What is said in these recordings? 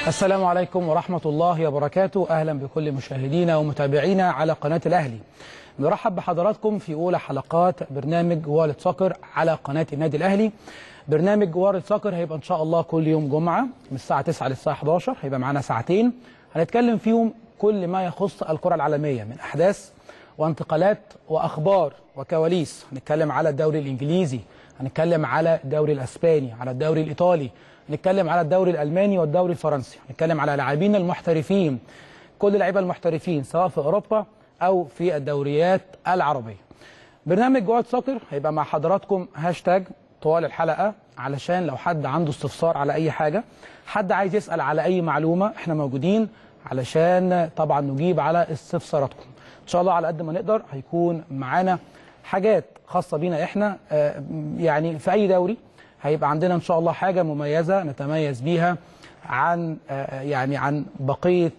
السلام عليكم ورحمة الله وبركاته أهلا بكل مشاهدينا ومتابعينا على قناة الأهلي نرحب بحضراتكم في أولى حلقات برنامج وارد سكر على قناة النادي الأهلي برنامج وارد سكر هيبقى إن شاء الله كل يوم جمعة من الساعة 9 للساعة 11 هيبقى معانا ساعتين هنتكلم فيهم كل ما يخص الكرة العالمية من أحداث وانتقالات وأخبار وكواليس هنتكلم على الدوري الإنجليزي هنتكلم على الدوري الأسباني على الدوري الإيطالي نتكلم على الدوري الالماني والدوري الفرنسي نتكلم على لاعبين المحترفين كل اللعيبه المحترفين سواء في اوروبا او في الدوريات العربيه برنامج جواد سكر هيبقى مع حضراتكم هاشتاج طوال الحلقه علشان لو حد عنده استفسار على اي حاجه حد عايز يسال على اي معلومه احنا موجودين علشان طبعا نجيب على استفساراتكم ان شاء الله على قد ما نقدر هيكون معانا حاجات خاصه بينا احنا يعني في اي دوري هيبقى عندنا ان شاء الله حاجه مميزه نتميز بيها عن يعني عن بقيه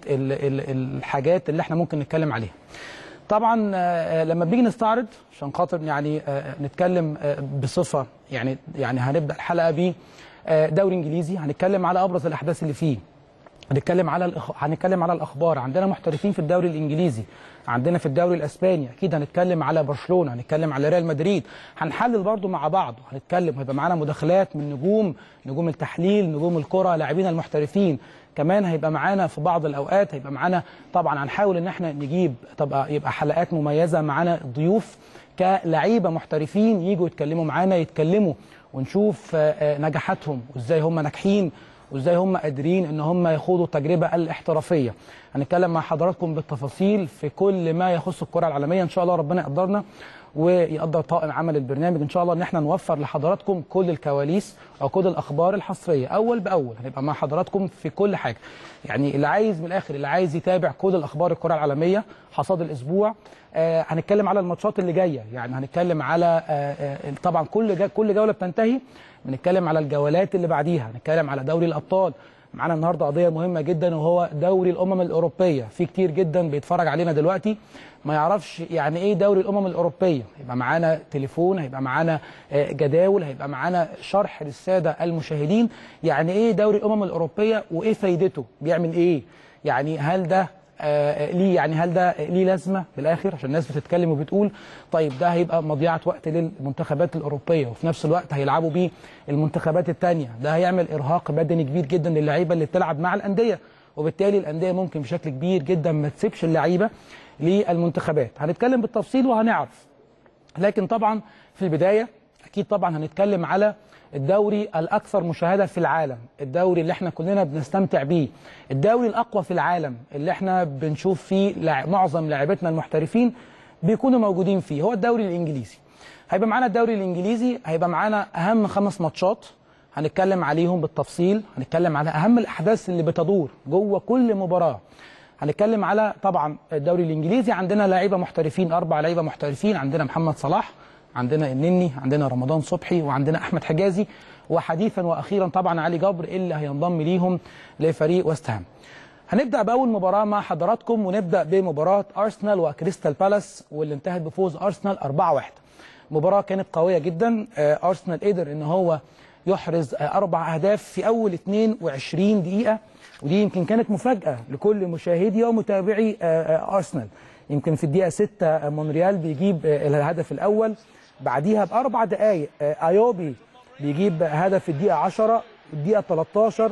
الحاجات اللي احنا ممكن نتكلم عليها. طبعا لما بنيجي نستعرض عشان خاطر يعني نتكلم بصفه يعني يعني هنبدا الحلقه ب دوري انجليزي هنتكلم على ابرز الاحداث اللي فيه. هنتكلم على الأخ... هنتكلم على الاخبار عندنا محترفين في الدوري الانجليزي عندنا في الدوري الاسباني اكيد هنتكلم على برشلونه هنتكلم على ريال مدريد هنحلل برضو مع بعض هنتكلم هيبقى معانا مداخلات من نجوم نجوم التحليل نجوم الكره لاعبين المحترفين كمان هيبقى معانا في بعض الاوقات هيبقى معانا طبعا هنحاول ان احنا نجيب طبعا يبقى حلقات مميزه معانا ضيوف كلعيبه محترفين يجوا يتكلموا معانا يتكلموا ونشوف نجاحاتهم وازاي هم ناجحين وازاي هم قادرين ان هم يخوضوا التجربه الاحترافيه هنتكلم مع حضراتكم بالتفاصيل في كل ما يخص الكره العالميه ان شاء الله ربنا يقدرنا ويقدر طاقم عمل البرنامج ان شاء الله ان احنا نوفر لحضراتكم كل الكواليس او كل الاخبار الحصريه اول باول هنبقى مع حضراتكم في كل حاجه يعني اللي عايز من الاخر اللي عايز يتابع كل الاخبار الكره العالميه حصاد الاسبوع آه هنتكلم على الماتشات اللي جايه يعني هنتكلم على آه آه طبعا كل جا كل جوله بتنتهي بنتكلم على الجولات اللي بعديها هنتكلم على دوري الابطال معانا النهارده قضيه مهمه جدا وهو دوري الامم الاوروبيه في كتير جدا بيتفرج علينا دلوقتي ما يعرفش يعني ايه دوري الامم الاوروبيه هيبقى معانا تليفون هيبقى معانا جداول هيبقى معانا شرح للساده المشاهدين يعني ايه دوري الامم الاوروبيه وايه فايدته بيعمل ايه يعني هل ده آه ليه يعني هل ده ليه لازمه في الاخر عشان الناس بتتكلم وبتقول طيب ده هيبقى مضيعه وقت للمنتخبات الاوروبيه وفي نفس الوقت هيلعبوا بيه المنتخبات الثانيه ده هيعمل ارهاق بدني كبير جدا للعيبه اللي بتلعب مع الانديه وبالتالي الانديه ممكن بشكل كبير جدا ما تسيبش اللعيبه للمنتخبات هنتكلم بالتفصيل وهنعرف لكن طبعا في البدايه اكيد طبعا هنتكلم على الدوري الاكثر مشاهده في العالم الدوري اللي احنا كلنا بنستمتع بيه الدوري الاقوى في العالم اللي احنا بنشوف فيه معظم لاعبتنا المحترفين بيكونوا موجودين فيه هو الدوري الانجليزي هيبقى معانا الدوري الانجليزي هيبقى معانا اهم خمس ماتشات هنتكلم عليهم بالتفصيل هنتكلم على اهم الاحداث اللي بتدور جوه كل مباراه هنتكلم على طبعا الدوري الانجليزي عندنا لعيبه محترفين اربع لعيبه محترفين عندنا محمد صلاح عندنا النني عندنا رمضان صبحي وعندنا احمد حجازي وحديثا واخيرا طبعا علي جبر اللي هينضم ليهم لفريق ويست هام هنبدا باول مباراه مع حضراتكم ونبدا بمباراه ارسنال وكريستال بالاس واللي انتهت بفوز ارسنال 4-1 مباراه كانت قويه جدا ارسنال قدر ان هو يحرز اربع اهداف في اول 22 دقيقه ودي يمكن كانت مفاجاه لكل مشاهدي ومتابعي ارسنال يمكن في الدقيقه 6 مونريال بيجيب الهدف الاول بعديها باربع دقائق ايوبي بيجيب هدف في الدقيقه 10 الدقيقه 13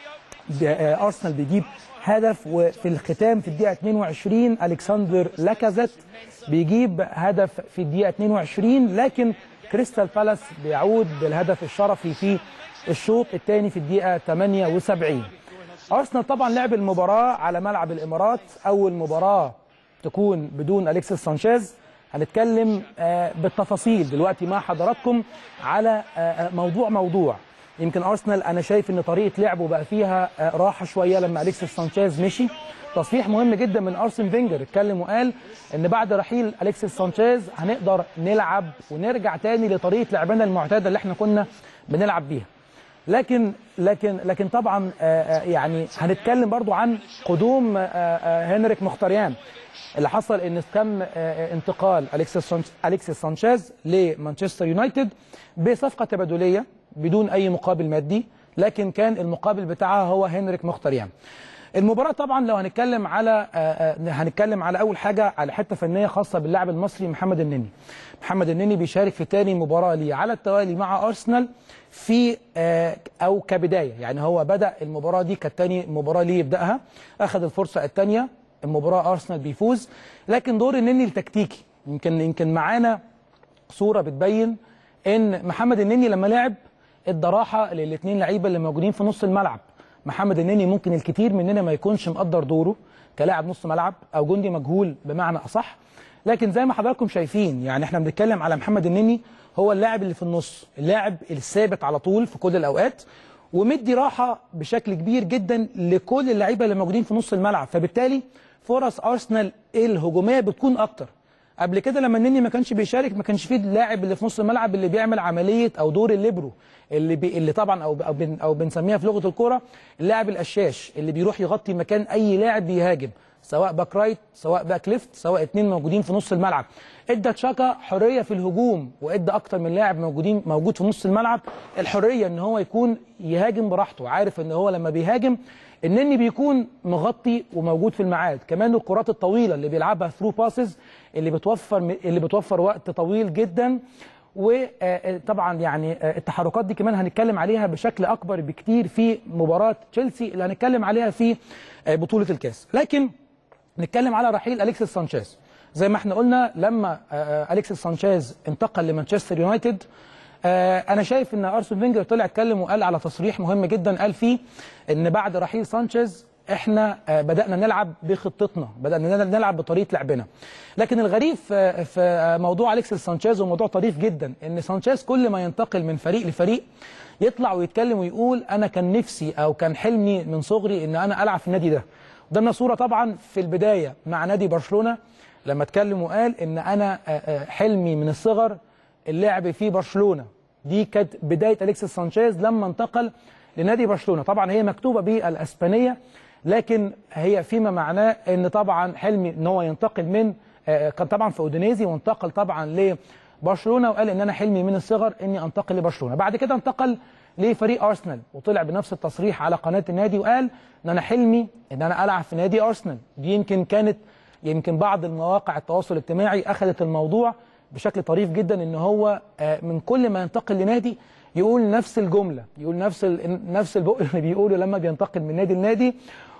ارسنال بيجيب هدف وفي الختام في الدقيقه 22 الكسندر لاكازيت بيجيب هدف في الدقيقه 22 لكن كريستال بالاس بيعود بالهدف الشرفي في الشوط الثاني في الدقيقه 78 ارسنال طبعا لعب المباراه على ملعب الامارات اول مباراه تكون بدون اليكسيس سانشيز هنتكلم بالتفاصيل دلوقتي مع حضراتكم على موضوع موضوع يمكن ارسنال انا شايف ان طريقه لعبه بقى فيها راحه شويه لما اليكسيس سانشيز مشي تصريح مهم جدا من ارسن فينجر اتكلم وقال ان بعد رحيل اليكسيس سانشيز هنقدر نلعب ونرجع تاني لطريقه لعبنا المعتاده اللي احنا كنا بنلعب بيها لكن لكن لكن طبعا يعني هنتكلم برضو عن قدوم هنريك مختاريان اللي حصل ان تم انتقال اليكسيس سانشيز لمانشستر يونايتد بصفقه تبادليه بدون اي مقابل مادي لكن كان المقابل بتاعها هو هنريك مختاريان المباراة طبعا لو هنتكلم على آه، آه، هنتكلم على أول حاجة على حتة فنية خاصة باللاعب المصري محمد النني. محمد النني بيشارك في تاني مباراة ليه على التوالي مع أرسنال في آه، أو كبداية يعني هو بدأ المباراة دي كانت تاني مباراة ليه يبدأها أخذ الفرصة الثانية المباراة أرسنال بيفوز لكن دور النني التكتيكي يمكن يمكن معانا صورة بتبين إن محمد النني لما لعب ادى راحة للاثنين لعيبة اللي موجودين في نص الملعب محمد النني ممكن الكثير مننا ما يكونش مقدر دوره كلاعب نص ملعب او جندي مجهول بمعنى اصح لكن زي ما حضراتكم شايفين يعني احنا بنتكلم على محمد النني هو اللاعب اللي في النص اللاعب الثابت على طول في كل الاوقات ومدي راحه بشكل كبير جدا لكل اللعيبه اللي موجودين في نص الملعب فبالتالي فرص ارسنال الهجوميه بتكون اكتر قبل كده لما النني ما كانش بيشارك ما كانش فيه اللاعب اللي في نص الملعب اللي بيعمل عمليه او دور الليبرو اللي بي اللي طبعا او او, بن او بنسميها في لغه الكوره اللاعب القشاش اللي بيروح يغطي مكان اي لاعب بيهاجم سواء باك رايت سواء باك ليفت سواء اتنين موجودين في نص الملعب ادى تشاكا حريه في الهجوم وادى اكتر من لاعب موجودين موجود في نص الملعب الحريه ان هو يكون يهاجم براحته عارف ان هو لما بيهاجم النني بيكون مغطي وموجود في الميعاد كمان الكرات الطويله اللي بيلعبها ثرو باسز اللي بتوفر اللي بتوفر وقت طويل جدا وطبعا يعني التحركات دي كمان هنتكلم عليها بشكل اكبر بكتير في مباراه تشيلسي اللي هنتكلم عليها في بطوله الكاس لكن نتكلم على رحيل اليكسيس سانشيز زي ما احنا قلنا لما اليكسيس سانشيز انتقل لمانشستر يونايتد انا شايف ان ارسن فينجر طلع اتكلم وقال على تصريح مهم جدا قال فيه ان بعد رحيل سانشيز احنا بدانا نلعب بخطتنا بدانا نلعب بطريقه لعبنا لكن الغريب في في موضوع اليكسيس سانشيز وموضوع طريف جدا ان سانشيز كل ما ينتقل من فريق لفريق يطلع ويتكلم ويقول انا كان نفسي او كان حلمي من صغري ان انا العب في النادي ده قدامنا صوره طبعا في البدايه مع نادي برشلونه لما اتكلم وقال ان انا حلمي من الصغر اللعب في برشلونه دي كانت بدايه اليكسيس سانشيز لما انتقل لنادي برشلونه طبعا هي مكتوبه بالاسبانيه لكن هي فيما معناه ان طبعا حلمي ان هو ينتقل من كان طبعا في اودينيزي وانتقل طبعا لبرشلونه وقال ان انا حلمي من الصغر اني انتقل لبرشلونه بعد كده انتقل لفريق ارسنال وطلع بنفس التصريح على قناه النادي وقال ان انا حلمي ان انا العب في نادي ارسنال دي يمكن كانت يمكن بعض المواقع التواصل الاجتماعي اخذت الموضوع بشكل طريف جدا ان هو من كل ما ينتقل لنادي يقول نفس الجمله يقول نفس نفس البق اللي بيقوله لما بينتقل من نادي لنادي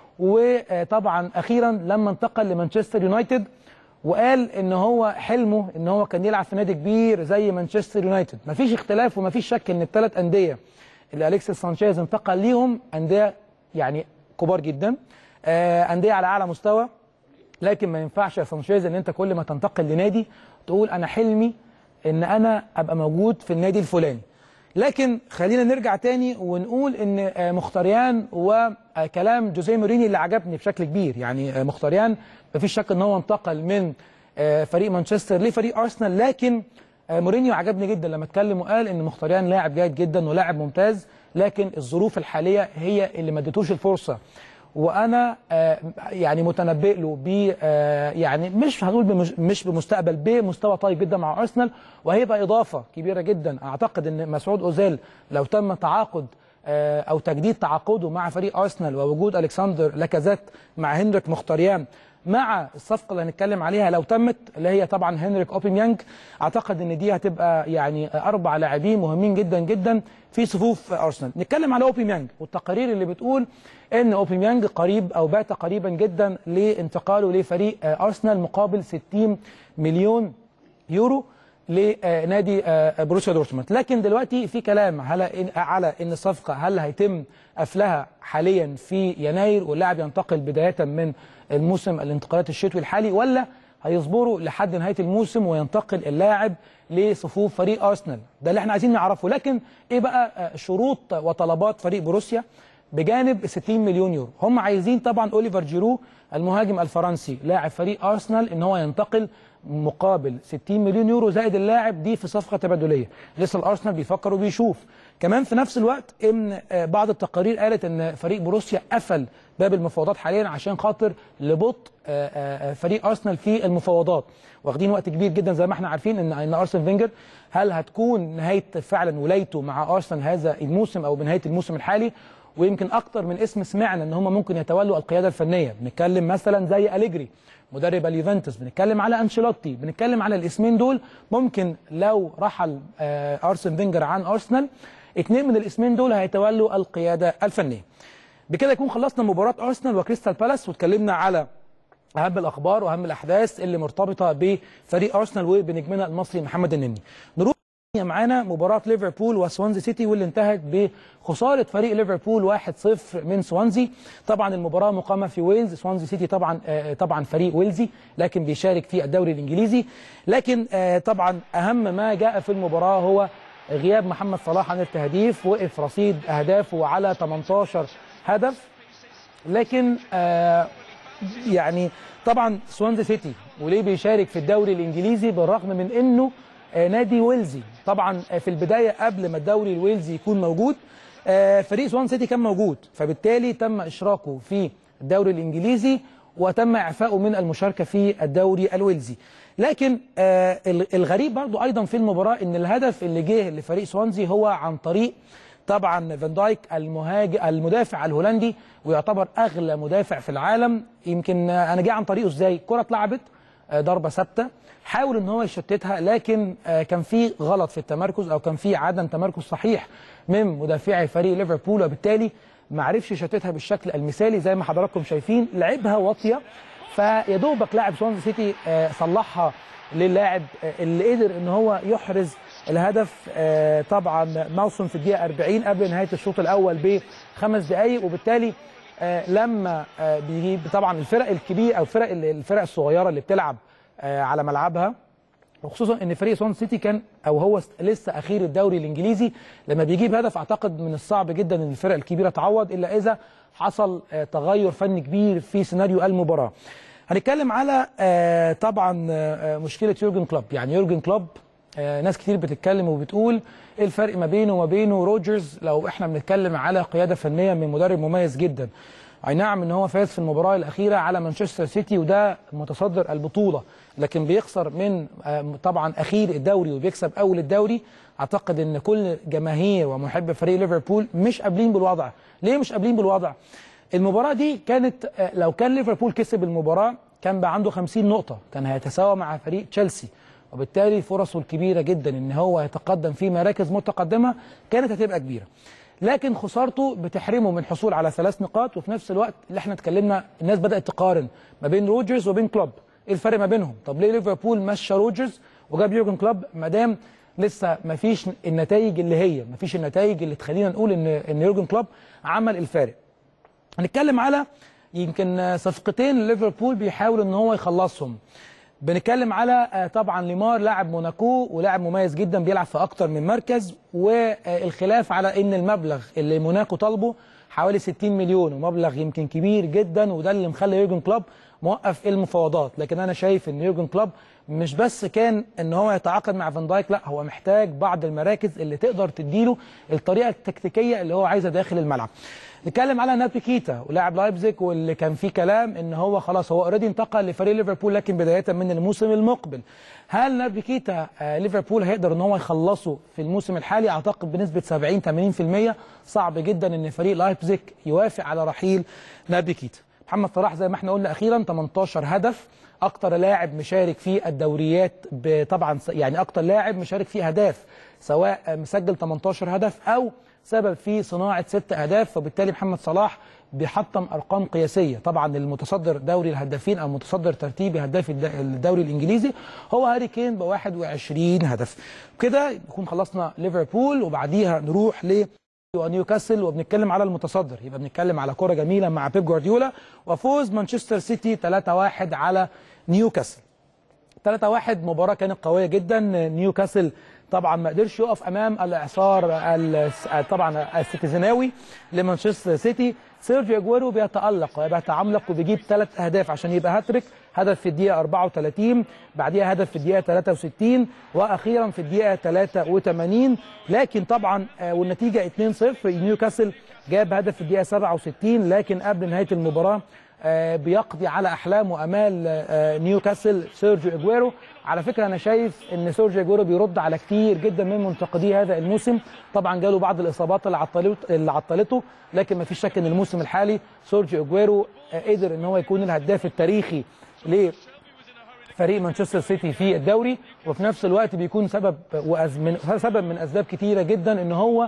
وطبعا اخيرا لما انتقل لمانشستر يونايتد وقال ان هو حلمه ان هو كان يلعب في نادي كبير زي مانشستر يونايتد مفيش اختلاف ومفيش شك ان الثلاث انديه اللي اليكسيس سانشيز انتقل ليهم انديه يعني كبار جدا انديه على اعلى مستوى لكن ما ينفعش يا سانشيز ان انت كل ما تنتقل لنادي تقول انا حلمي ان انا ابقى موجود في النادي الفلاني لكن خلينا نرجع تاني ونقول ان مختاريان وكلام جوزيه موريني اللي عجبني بشكل كبير يعني مختاريان مفيش شك ان هو انتقل من فريق مانشستر لفريق ارسنال لكن مورينيو عجبني جدا لما اتكلم وقال ان مختاريان لاعب جيد جدا ولاعب ممتاز لكن الظروف الحاليه هي اللي ما ادتوش الفرصه وانا يعني متنبئ له ب يعني مش هنقول مش بمستقبل بمستوى طيب جدا مع ارسنال وهيبقى اضافه كبيره جدا اعتقد ان مسعود اوزيل لو تم تعاقد او تجديد تعاقده مع فريق ارسنال ووجود الكسندر لاكازيت مع هنريك مختاريان مع الصفقه اللي هنتكلم عليها لو تمت اللي هي طبعا هنريك اوبيميانج اعتقد ان دي هتبقى يعني اربع لاعبين مهمين جدا جدا في صفوف ارسنال نتكلم على اوبيميانج والتقارير اللي بتقول ان اوبيميانج قريب او بات قريبا جدا لانتقاله لفريق ارسنال مقابل 60 مليون يورو لنادي بروسيا دورتموند لكن دلوقتي في كلام على على ان الصفقه هل هيتم قفلها حاليا في يناير واللاعب ينتقل بدايه من الموسم الانتقالات الشتوي الحالي ولا هيصبروا لحد نهايه الموسم وينتقل اللاعب لصفوف فريق ارسنال ده اللي احنا عايزين نعرفه لكن ايه بقى شروط وطلبات فريق بروسيا بجانب 60 مليون يورو هم عايزين طبعا اوليفر جيرو المهاجم الفرنسي لاعب فريق ارسنال ان هو ينتقل مقابل 60 مليون يورو زائد اللاعب دي في صفقه تبادليه لسه الارسنال بيفكر وبيشوف كمان في نفس الوقت ان آه، بعض التقارير قالت ان فريق بروسيا قفل باب المفاوضات حاليا عشان خاطر لبطء آه، آه، فريق ارسنال في المفاوضات واخدين وقت كبير جدا زي ما احنا عارفين ان ان ارسن فينجر هل هتكون نهايه فعلا ولايته مع ارسنال هذا الموسم او بنهايه الموسم الحالي ويمكن اكتر من اسم سمعنا ان هم ممكن يتولوا القياده الفنيه بنتكلم مثلا زي اليجري مدرب اليوفنتوس بنتكلم على انشيلوتي بنتكلم على الاسمين دول ممكن لو رحل آه، ارسن فينجر عن ارسنال اثنين من الاسمين دول هيتولوا القياده الفنيه بكده يكون خلصنا مباراه ارسنال وكريستال بالاس واتكلمنا على اهم الاخبار واهم الاحداث اللي مرتبطه بفريق ارسنال وبنجمنا المصري محمد النني نروح معانا مباراة ليفربول وسوانزي سيتي واللي انتهت بخسارة فريق ليفربول 1-0 من سوانزي طبعا المباراة مقامة في ويلز سوانزي سيتي طبعا آه، طبعا فريق ويلزي لكن بيشارك في الدوري الانجليزي لكن آه، طبعا اهم ما جاء في المباراة هو غياب محمد صلاح عن التهديف وقف رصيد اهدافه على 18 هدف لكن آه يعني طبعا سوانزي سيتي وليه بيشارك في الدوري الانجليزي بالرغم من انه آه نادي ويلزي طبعا آه في البدايه قبل ما الدوري الويلزي يكون موجود آه فريق سوان سيتي كان موجود فبالتالي تم اشراكه في الدوري الانجليزي وتم اعفائه من المشاركه في الدوري الويلزي لكن آه الغريب برضو ايضا في المباراه ان الهدف اللي جه لفريق سوانزي هو عن طريق طبعا فان دايك المهاجم المدافع الهولندي ويعتبر اغلى مدافع في العالم يمكن آه، انا جاي عن طريقه ازاي كره اتلعبت آه، ضربه ثابته حاول ان هو يشتتها لكن آه، كان في غلط في التمركز او كان في عدم تمركز صحيح من مدافعي فريق ليفربول وبالتالي ما عرفش يشتتها بالشكل المثالي زي ما حضراتكم شايفين لعبها واطيه فيا دوبك لاعب سوانزي سيتي آه، صلحها للاعب آه، اللي قدر ان هو يحرز الهدف آه، طبعا ماوسون في الدقيقه 40 قبل نهايه الشوط الاول بخمس دقائق وبالتالي آه، لما آه، بيجيب طبعا الفرق الكبيره او الفرق الفرق الصغيره اللي بتلعب آه، على ملعبها وخصوصا ان فريق سوان سيتي كان او هو لسه اخير الدوري الانجليزي لما بيجيب هدف اعتقد من الصعب جدا ان الفرق الكبيره تعوض الا اذا حصل آه، تغير فني كبير في سيناريو المباراه. هنتكلم على آه، طبعا آه، مشكله يورجن كلوب يعني يورجن كلوب آه، ناس كتير بتتكلم وبتقول ايه الفرق ما بينه وما بينه روجرز لو احنا بنتكلم على قياده فنيه من مدرب مميز جدا اي نعم ان هو فاز في المباراه الاخيره على مانشستر سيتي وده متصدر البطوله لكن بيخسر من آه، طبعا اخير الدوري وبيكسب اول الدوري اعتقد ان كل جماهير ومحب فريق ليفربول مش قابلين بالوضع ليه مش قابلين بالوضع المباراه دي كانت آه، لو كان ليفربول كسب المباراه كان بقى عنده 50 نقطه كان هيتساوى مع فريق تشيلسي وبالتالي فرصه الكبيره جدا ان هو يتقدم في مراكز متقدمه كانت هتبقى كبيره لكن خسارته بتحرمه من حصول على ثلاث نقاط وفي نفس الوقت اللي احنا اتكلمنا الناس بدات تقارن ما بين روجرز وبين كلوب ايه الفرق ما بينهم طب ليه ليفربول مشى روجرز وجاب يورجن كلوب ما دام لسه ما فيش النتائج اللي هي ما فيش النتائج اللي تخلينا نقول ان ان يورجن كلوب عمل الفارق هنتكلم على يمكن صفقتين ليفربول بيحاول ان هو يخلصهم بنتكلم على آه، طبعا ليمار لاعب موناكو ولاعب مميز جدا بيلعب في اكتر من مركز والخلاف على ان المبلغ اللي موناكو طالبه حوالي 60 مليون ومبلغ يمكن كبير جدا وده اللي مخلي يورجن كلوب موقف المفاوضات لكن انا شايف ان يورجن كلوب مش بس كان ان هو يتعاقد مع فان دايك لا هو محتاج بعض المراكز اللي تقدر تديله الطريقه التكتيكيه اللي هو عايزها داخل الملعب نتكلم على نابي كيتا ولاعب لايبزيج واللي كان فيه كلام ان هو خلاص هو اوريدي انتقل لفريق ليفربول لكن بدايه من الموسم المقبل هل نابي كيتا آه، ليفربول هيقدر ان هو يخلصه في الموسم الحالي اعتقد بنسبه 70 80% صعب جدا ان فريق لايبزيج يوافق على رحيل نابي كيتا محمد صلاح زي ما احنا قلنا اخيرا 18 هدف اكتر لاعب مشارك في الدوريات ب- طبعا س- يعني اكتر لاعب مشارك في اهداف سواء مسجل 18 هدف او سبب في صناعه ست اهداف فبالتالي محمد صلاح بيحطم ارقام قياسيه طبعا المتصدر دوري الهدافين او متصدر ترتيب هداف الد- الدوري الانجليزي هو هاري كين ب 21 هدف كده يكون خلصنا ليفربول وبعديها نروح ل ونيوكاسل وبنتكلم على المتصدر يبقى بنتكلم على كرة جميلة مع بيب جوارديولا وفوز مانشستر سيتي 3-1 على نيوكاسل 3-1 مباراة كانت قوية جدا نيوكاسل طبعا ما قدرش يقف امام الاعصار ال- طبعا السيتيزناوي لمانشستر سيتي سيرجيو اجويرو بيتالق وبيتعملق وبيجيب ثلاث اهداف عشان يبقى هاتريك هدف في الدقيقه 34 بعديها هدف في الدقيقه 63 واخيرا في الدقيقه 83 لكن طبعا آه، والنتيجه 2-0 نيوكاسل جاب هدف في الدقيقه 67 لكن قبل نهايه المباراه آه، بيقضي على احلام وامال آه، نيوكاسل سيرجيو اجويرو على فكره انا شايف ان سيرجيو اجويرو بيرد على كتير جدا من منتقدي هذا الموسم طبعا جاله بعض الاصابات اللي عطلته اللي عطلته لكن ما فيش شك ان الموسم الحالي سيرجيو اجويرو آه، قدر ان هو يكون الهداف التاريخي ل فريق مانشستر سيتي في الدوري وفي نفس الوقت بيكون سبب وأز من سبب من اسباب كتيره جدا ان هو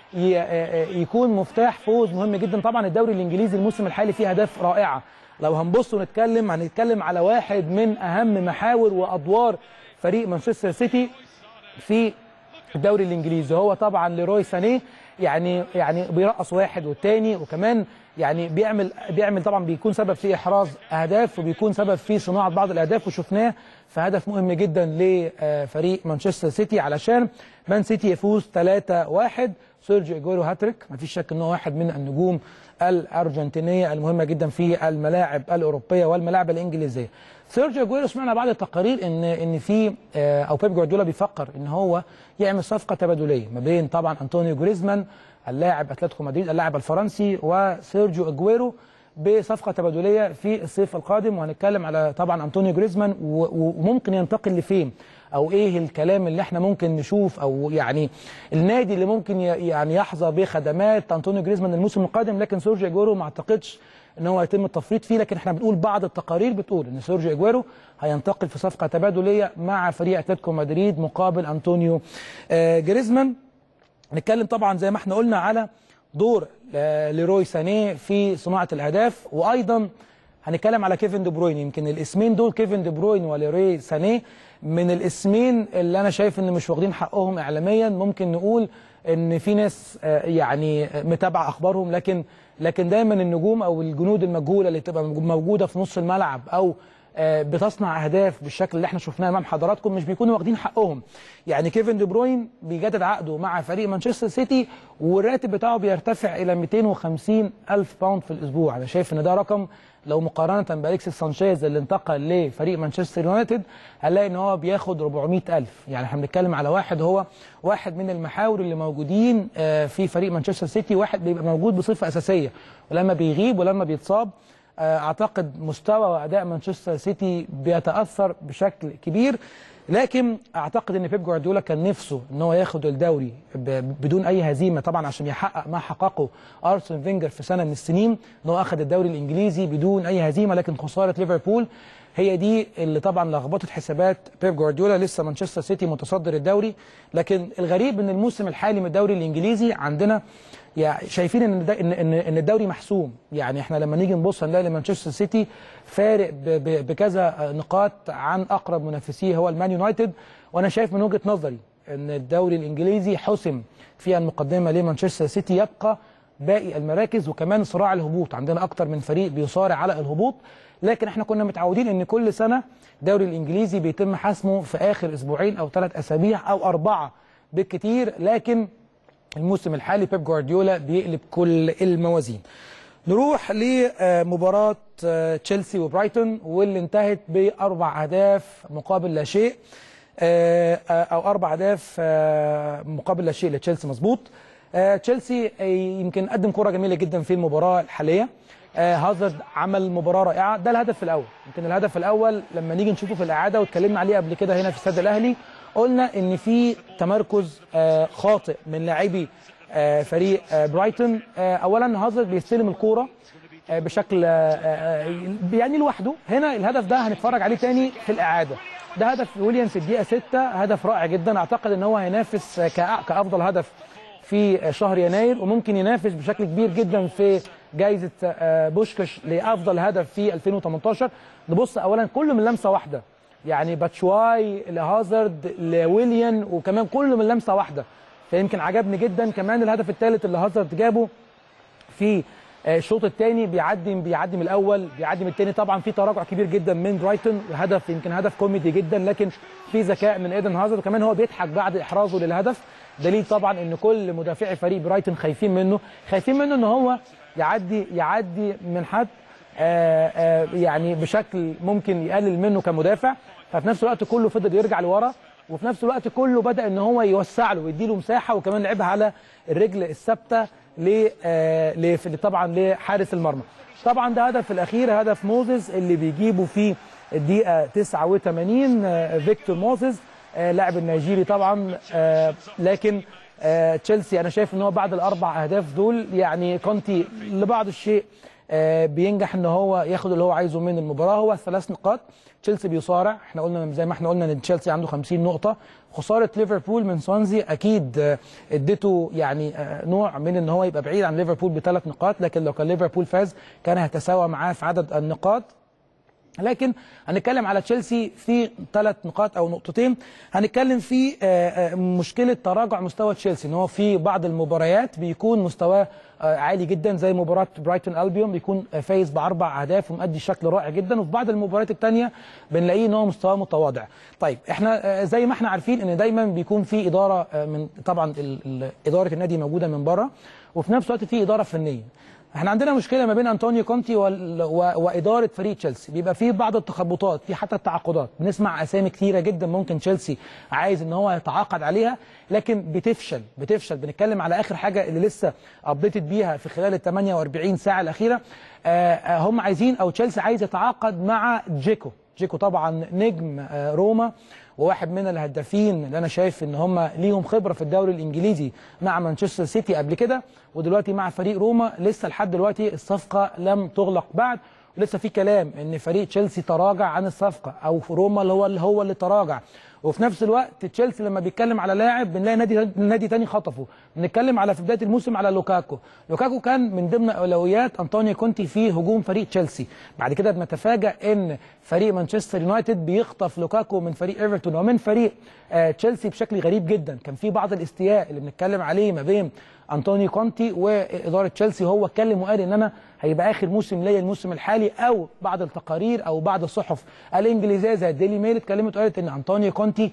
ي- يكون مفتاح فوز مهم جدا طبعا الدوري الانجليزي الموسم الحالي فيه اهداف رائعه لو هنبص ونتكلم هنتكلم على واحد من اهم محاور وادوار فريق مانشستر سيتي في الدوري الانجليزي هو طبعا ليروي سانيه يعني يعني بيرقص واحد والتاني وكمان يعني بيعمل بيعمل طبعا بيكون سبب في احراز اهداف وبيكون سبب في صناعه بعض الاهداف وشفناه في هدف مهم جدا لفريق مانشستر سيتي علشان مان سيتي يفوز 3-1 سيرجيو اجويرو هاتريك مفيش شك ان هو واحد من النجوم الارجنتينيه المهمه جدا في الملاعب الاوروبيه والملاعب الانجليزيه سيرجيو اجويرو سمعنا بعض التقارير ان ان في آه، او بيب جوارديولا بيفكر ان هو يعمل صفقه تبادليه ما بين طبعا انطونيو جريزمان اللاعب اتلتيكو مدريد اللاعب الفرنسي وسيرجيو اجويرو بصفقه تبادليه في الصيف القادم وهنتكلم على طبعا انطونيو جريزمان و- و- وممكن ينتقل لفين او ايه الكلام اللي احنا ممكن نشوف او يعني النادي اللي ممكن ي- يعني يحظى بخدمات انطونيو جريزمان الموسم القادم لكن سيرجيو اجويرو ما اعتقدش ان هو هيتم التفريط فيه لكن احنا بنقول بعض التقارير بتقول ان سيرجيو اجويرو هينتقل في صفقه تبادليه مع فريق اتلتيكو مدريد مقابل انطونيو آه، جريزمان نتكلم طبعا زي ما احنا قلنا على دور آه، ليروي سانيه في صناعه الاهداف وايضا هنتكلم على كيفن دي بروين يمكن الاسمين دول كيفن دي بروين وليروي سانيه من الاسمين اللي انا شايف ان مش واخدين حقهم اعلاميا ممكن نقول ان في ناس آه، يعني متابعه اخبارهم لكن لكن دايما النجوم او الجنود المجهوله اللي تبقى موجوده في نص الملعب او آه، بتصنع اهداف بالشكل اللي احنا شفناه امام حضراتكم مش بيكونوا واخدين حقهم يعني كيفن دي بروين بيجدد عقده مع فريق مانشستر سيتي والراتب بتاعه بيرتفع الى 250 الف باوند في الاسبوع انا شايف ان ده رقم لو مقارنه باليكسيس سانشيز اللي انتقل لفريق مانشستر يونايتد هنلاقي ان هو بياخد 400 الف يعني احنا بنتكلم على واحد هو واحد من المحاور اللي موجودين آه، في فريق مانشستر سيتي واحد بيبقى موجود بصفه اساسيه ولما بيغيب ولما بيتصاب آه، اعتقد مستوى واداء مانشستر سيتي بيتاثر بشكل كبير لكن اعتقد ان بيب جوارديولا كان نفسه ان هو ياخد الدوري ب- بدون اي هزيمه طبعا عشان يحقق ما حققه ارسن فينجر في سنه من السنين ان هو اخذ الدوري الانجليزي بدون اي هزيمه لكن خساره ليفربول هي دي اللي طبعا لخبطت حسابات بيب جوارديولا لسه مانشستر سيتي متصدر الدوري لكن الغريب ان الموسم الحالي من الدوري الانجليزي عندنا يعني شايفين ان ده ان ان ان الدوري محسوم يعني احنا لما نيجي نبص هنلاقي مانشستر سيتي فارق ب- ب- بكذا نقاط عن اقرب منافسيه هو المان يونايتد وانا شايف من وجهه نظري ان الدوري الانجليزي حسم في المقدمه لمانشستر سيتي يبقى باقي المراكز وكمان صراع الهبوط عندنا اكتر من فريق بيصارع على الهبوط لكن احنا كنا متعودين ان كل سنه الدوري الانجليزي بيتم حسمه في اخر اسبوعين او ثلاث اسابيع او اربعه بالكتير لكن الموسم الحالي بيب جوارديولا بيقلب كل الموازين نروح لمباراة تشيلسي وبرايتون واللي انتهت بأربع أهداف مقابل لا شيء آه، آه، أو أربع أهداف آه، مقابل لا شيء لتشيلسي مظبوط آه، تشيلسي آه، يمكن قدم كرة جميلة جدا في المباراة الحالية آه، هازارد عمل مباراة رائعة ده الهدف الأول يمكن الهدف الأول لما نيجي نشوفه في الإعادة واتكلمنا عليه قبل كده هنا في استاد الأهلي قلنا إن في تمركز آه، خاطئ من لاعبي آه، فريق آه، برايتون آه، اولا هازارد بيستلم الكوره آه، بشكل آه، آه، يعني لوحده هنا الهدف ده هنتفرج عليه تاني في الاعاده ده هدف ويليامز في الدقيقه 6 هدف رائع جدا اعتقد ان هو هينافس آه، كأ- كافضل هدف في شهر يناير وممكن ينافس بشكل كبير جدا في جائزه آه، بوشكش لافضل هدف في 2018 نبص اولا كله من لمسه واحده يعني باتشواي لهازارد لويليان وكمان كله من لمسه واحده فيمكن عجبني جدا كمان الهدف الثالث اللي هازارد جابه في آه، الشوط الثاني بيعدي بيعدي من الاول بيعدي من الثاني طبعا في تراجع كبير جدا من برايتون هدف يمكن هدف كوميدي جدا لكن في ذكاء من ايدن هازارد وكمان هو بيضحك بعد احرازه للهدف دليل طبعا ان كل مدافعي فريق برايتون خايفين منه خايفين منه ان هو يعدي يعدي من حد آه، آه، يعني بشكل ممكن يقلل منه كمدافع ففي نفس الوقت كله فضل يرجع لورا وفي نفس الوقت كله بدا ان هو يوسع له ويديله مساحه وكمان لعبها على الرجل الثابته ل آه، ل- طبعا لحارس المرمى طبعا ده هدف الاخير هدف موزيس اللي بيجيبه في الدقيقه 89 آه، فيكتور موزيس آه، لاعب النيجيري طبعا آه، لكن آه، تشيلسي انا شايف ان هو بعد الاربع اهداف دول يعني كونتي لبعض الشيء آه، بينجح ان هو ياخد اللي هو عايزه من المباراه هو ثلاث نقاط تشيلسي بيصارع احنا قلنا زي ما احنا قلنا ان تشيلسي عنده 50 نقطه خساره ليفربول من سوانزي اكيد آه، اديته يعني آه، نوع من ان هو يبقى بعيد عن ليفربول بثلاث نقاط لكن لو كان ليفربول فاز كان هيتساوى معاه في عدد النقاط لكن هنتكلم على تشيلسي في ثلاث نقاط او نقطتين هنتكلم في آه، آه، مشكله تراجع مستوى تشيلسي ان هو في بعض المباريات بيكون مستواه آه، عالي جدا زي مباراه برايتون البيون بيكون آه، فايز باربع اهداف ومؤدي شكل رائع جدا وفي بعض المباريات الثانيه بنلاقيه ان هو مستواه متواضع طيب احنا آه، زي ما احنا عارفين ان دايما بيكون في اداره آه، من طبعا ال- ال- اداره النادي موجوده من بره وفي نفس الوقت في اداره فنيه احنا عندنا مشكله ما بين انطونيو كونتي وال... و... واداره فريق تشيلسي بيبقى في بعض التخبطات في حتى التعاقدات بنسمع اسامي كتيره جدا ممكن تشيلسي عايز ان هو يتعاقد عليها لكن بتفشل بتفشل بنتكلم على اخر حاجه اللي لسه ابديتد بيها في خلال ال 48 ساعه الاخيره آه آه، هم عايزين او تشيلسي عايز يتعاقد مع جيكو جيكو طبعا نجم آه روما وواحد من الهدافين اللي انا شايف ان هم ليهم خبره في الدوري الانجليزي مع مانشستر سيتي قبل كده ودلوقتي مع فريق روما لسه لحد دلوقتي الصفقه لم تغلق بعد ولسه في كلام ان فريق تشيلسي تراجع عن الصفقه او في روما اللي هو اللي هو اللي تراجع وفي نفس الوقت تشيلسي لما بيتكلم على لاعب بنلاقي نادي نادي تاني خطفه بنتكلم على في بدايه الموسم على لوكاكو لوكاكو كان من ضمن اولويات انطونيو كونتي في هجوم فريق تشيلسي بعد كده بنتفاجئ ان فريق مانشستر يونايتد بيخطف لوكاكو من فريق ايفرتون ومن فريق آه تشيلسي بشكل غريب جدا كان في بعض الاستياء اللي بنتكلم عليه ما بين انطونيو كونتي واداره تشيلسي هو اتكلم وقال ان انا هيبقى اخر موسم ليا الموسم الحالي او بعض التقارير او بعض الصحف الانجليزيه زي الديلي ميل اتكلمت وقالت ان انطونيو كونتي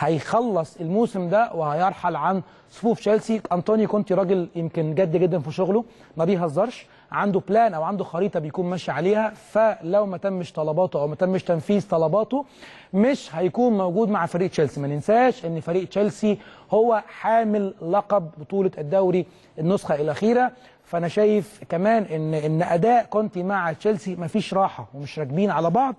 هيخلص الموسم ده وهيرحل عن صفوف تشيلسي انطونيو كونتي راجل يمكن جد جدا في شغله ما بيهزرش عنده بلان او عنده خريطه بيكون ماشي عليها فلو ما تمش طلباته او ما تمش تنفيذ طلباته مش هيكون موجود مع فريق تشيلسي ما ننساش ان فريق تشيلسي هو حامل لقب بطوله الدوري النسخه الاخيره فانا شايف كمان ان ان اداء كونتي مع تشيلسي مفيش راحه ومش راكبين على بعض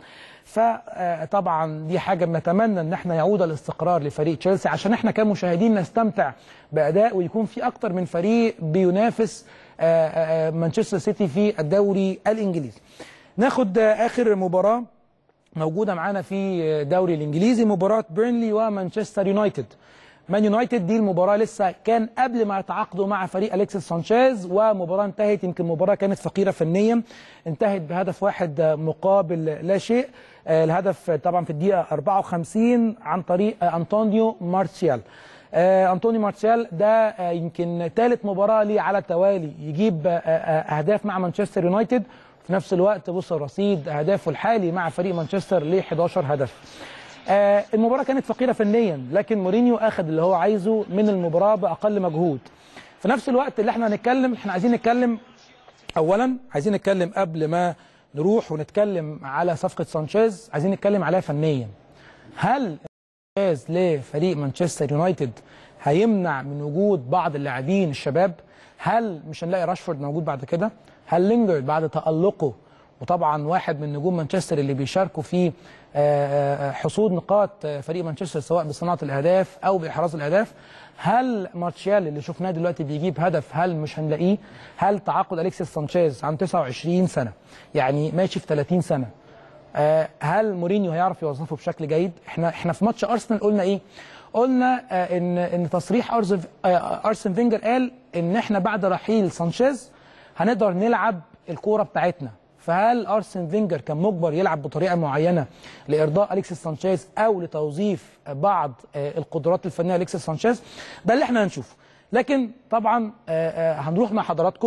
فطبعا دي حاجه بنتمنى ان احنا يعود الاستقرار لفريق تشيلسي عشان احنا كمشاهدين نستمتع باداء ويكون في اكتر من فريق بينافس آه، آه، مانشستر سيتي في الدوري الانجليزي ناخد آه، اخر مباراه موجوده معانا في الدوري الانجليزي مباراه بيرنلي ومانشستر يونايتد مان يونايتد دي المباراه لسه كان قبل ما يتعاقدوا مع فريق اليكسيس سانشيز ومباراه انتهت يمكن مباراه كانت فقيره فنيا انتهت بهدف واحد مقابل لا شيء آه، الهدف طبعا في الدقيقه 54 عن طريق آه، انطونيو مارسيال آه، انطونيو مارسيال ده آه، يمكن ثالث مباراه ليه على التوالي يجيب آه، آه، اهداف مع مانشستر يونايتد في نفس الوقت بص رصيد اهدافه الحالي مع فريق مانشستر ل 11 هدف آه، المباراه كانت فقيره فنيا لكن مورينيو اخذ اللي هو عايزه من المباراه باقل مجهود في نفس الوقت اللي احنا هنتكلم احنا عايزين نتكلم اولا عايزين نتكلم قبل ما نروح ونتكلم على صفقه سانشيز عايزين نتكلم عليها فنيا هل فاز لفريق مانشستر يونايتد هيمنع من وجود بعض اللاعبين الشباب هل مش هنلاقي راشفورد موجود بعد كده هل لينجرد بعد تألقه وطبعا واحد من نجوم مانشستر اللي بيشاركوا في آه، آه، حصول نقاط آه، فريق مانشستر سواء بصناعه الاهداف او باحراز الاهداف هل مارتشيال اللي شفناه دلوقتي بيجيب هدف هل مش هنلاقيه هل تعاقد اليكسيس سانشيز عن 29 سنه يعني ماشي في 30 سنه آه، هل مورينيو هيعرف يوظفه بشكل جيد احنا احنا في ماتش ارسنال قلنا ايه قلنا آه، ان ان تصريح ارسن آه، ارسن فينجر قال ان احنا بعد رحيل سانشيز هنقدر نلعب الكوره بتاعتنا فهل ارسن فينجر كان مجبر يلعب بطريقه معينه لارضاء اليكسيس سانشيز او لتوظيف بعض آه، القدرات الفنيه اليكسيس سانشيز ده اللي احنا هنشوفه لكن طبعا آه، آه، هنروح مع حضراتكم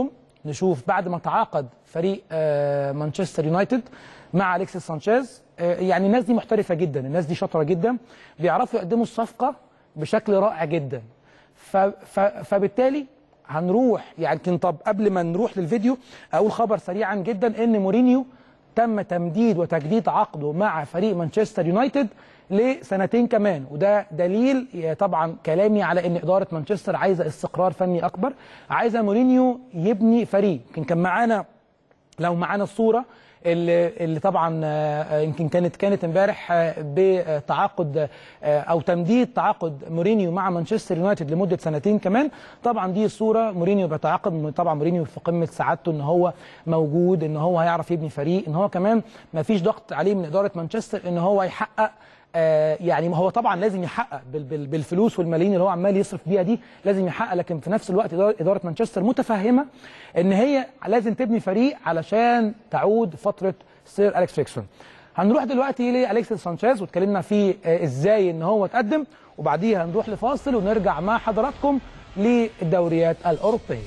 نشوف بعد ما تعاقد فريق آه، مانشستر يونايتد مع اليكسيس سانشيز آه، يعني الناس دي محترفه جدا الناس دي شاطره جدا بيعرفوا يقدموا الصفقه بشكل رائع جدا ف ف فبالتالي هنروح يعني يمكن طب قبل ما نروح للفيديو اقول خبر سريعا جدا ان مورينيو تم تمديد وتجديد عقده مع فريق مانشستر يونايتد لسنتين كمان وده دليل طبعا كلامي على ان اداره مانشستر عايزه استقرار فني اكبر عايزه مورينيو يبني فريق يمكن كان معانا لو معانا الصوره اللي, اللي طبعا آه، يمكن كانت كانت امبارح آه، بتعاقد آه، او تمديد تعاقد مورينيو مع مانشستر يونايتد لمده سنتين كمان طبعا دي صوره مورينيو بيتعاقد طبعا مورينيو في قمه سعادته ان هو موجود ان هو هيعرف يبني فريق ان هو كمان ما فيش ضغط عليه من اداره مانشستر ان هو يحقق آه، يعني ما هو طبعا لازم يحقق بال- بال- بالفلوس والملايين اللي هو عمال يصرف بيها دي لازم يحقق لكن في نفس الوقت إدارة- اداره مانشستر متفهمه ان هي لازم تبني فريق علشان تعود فتره سير اليكس فيكسون هنروح دلوقتي لالكسيس سانشيز واتكلمنا فيه آه، ازاي ان هو اتقدم وبعديها هنروح لفاصل ونرجع مع حضراتكم للدوريات الاوروبيه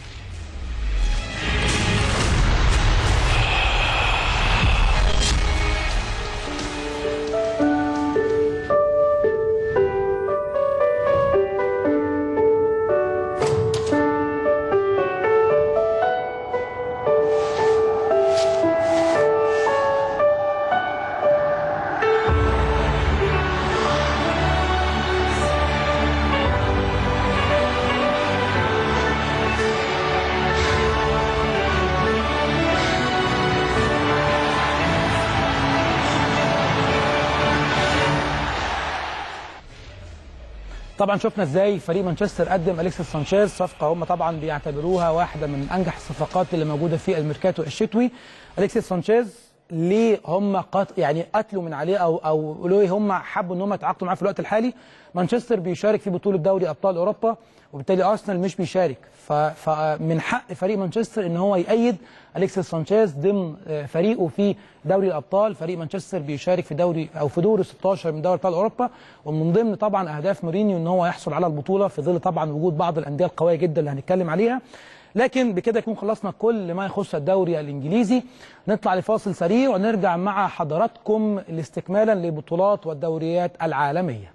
طبعا شفنا ازاي فريق مانشستر قدم اليكسيس سانشيز صفقه هم طبعا بيعتبروها واحده من انجح الصفقات اللي موجوده في الميركاتو الشتوي اليكسيس سانشيز ليه هم قط يعني قتلوا من عليه او او ليه هم حبوا ان هم يتعاقدوا معاه في الوقت الحالي مانشستر بيشارك في بطوله دوري ابطال اوروبا وبالتالي ارسنال مش بيشارك ف- فمن حق فريق مانشستر ان هو يأيد اليكسيس سانشيز ضمن آه، فريقه في دوري الابطال فريق مانشستر بيشارك في دوري او في دور 16 من دوري ابطال اوروبا ومن ضمن طبعا اهداف مورينيو ان هو يحصل على البطوله في ظل طبعا وجود بعض الانديه القويه جدا اللي هنتكلم عليها لكن بكده يكون خلصنا كل ما يخص الدوري الانجليزي نطلع لفاصل سريع ونرجع مع حضراتكم لاستكمالا لبطولات والدوريات العالميه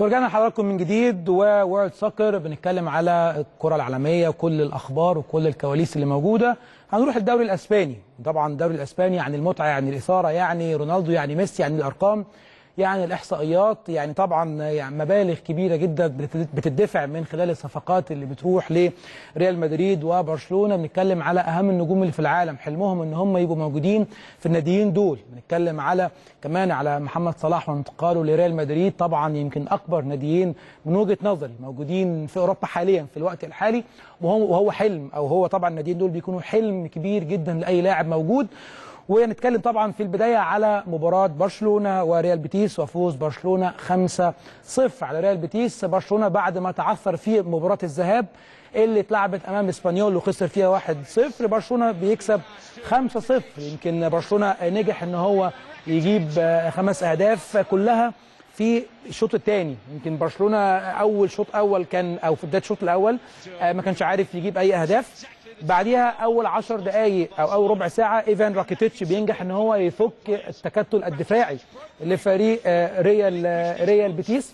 ورجعنا لحضراتكم من جديد وورلد سوكر بنتكلم على الكره العالميه وكل الاخبار وكل الكواليس اللي موجوده هنروح الدوري الاسباني طبعا الدوري الاسباني يعني المتعه يعني الاثاره يعني رونالدو يعني ميسي يعني الارقام يعني الاحصائيات يعني طبعا يعني مبالغ كبيره جدا بتدفع من خلال الصفقات اللي بتروح لريال مدريد وبرشلونه بنتكلم على اهم النجوم اللي في العالم حلمهم ان هم يبقوا موجودين في الناديين دول بنتكلم على كمان على محمد صلاح وانتقاله لريال مدريد طبعا يمكن اكبر ناديين من وجهه نظري موجودين في اوروبا حاليا في الوقت الحالي وهو وهو حلم او هو طبعا الناديين دول بيكونوا حلم كبير جدا لاي لاعب موجود ونتكلم طبعا في البداية على مباراة برشلونة وريال بيتيس وفوز برشلونة 5-0 على ريال بيتيس برشلونة بعد ما تعثر في مباراة الذهاب اللي اتلعبت امام اسبانيول وخسر فيها 1-0 برشلونة بيكسب 5-0 يمكن برشلونة نجح ان هو يجيب خمس اهداف كلها في الشوط الثاني يمكن برشلونه اول شوط اول كان او في بدايه الشوط الاول ما كانش عارف يجيب اي اهداف بعديها اول 10 دقائق او اول ربع ساعه ايفان راكيتيتش بينجح ان هو يفك التكتل الدفاعي لفريق ريال ريال بيتيس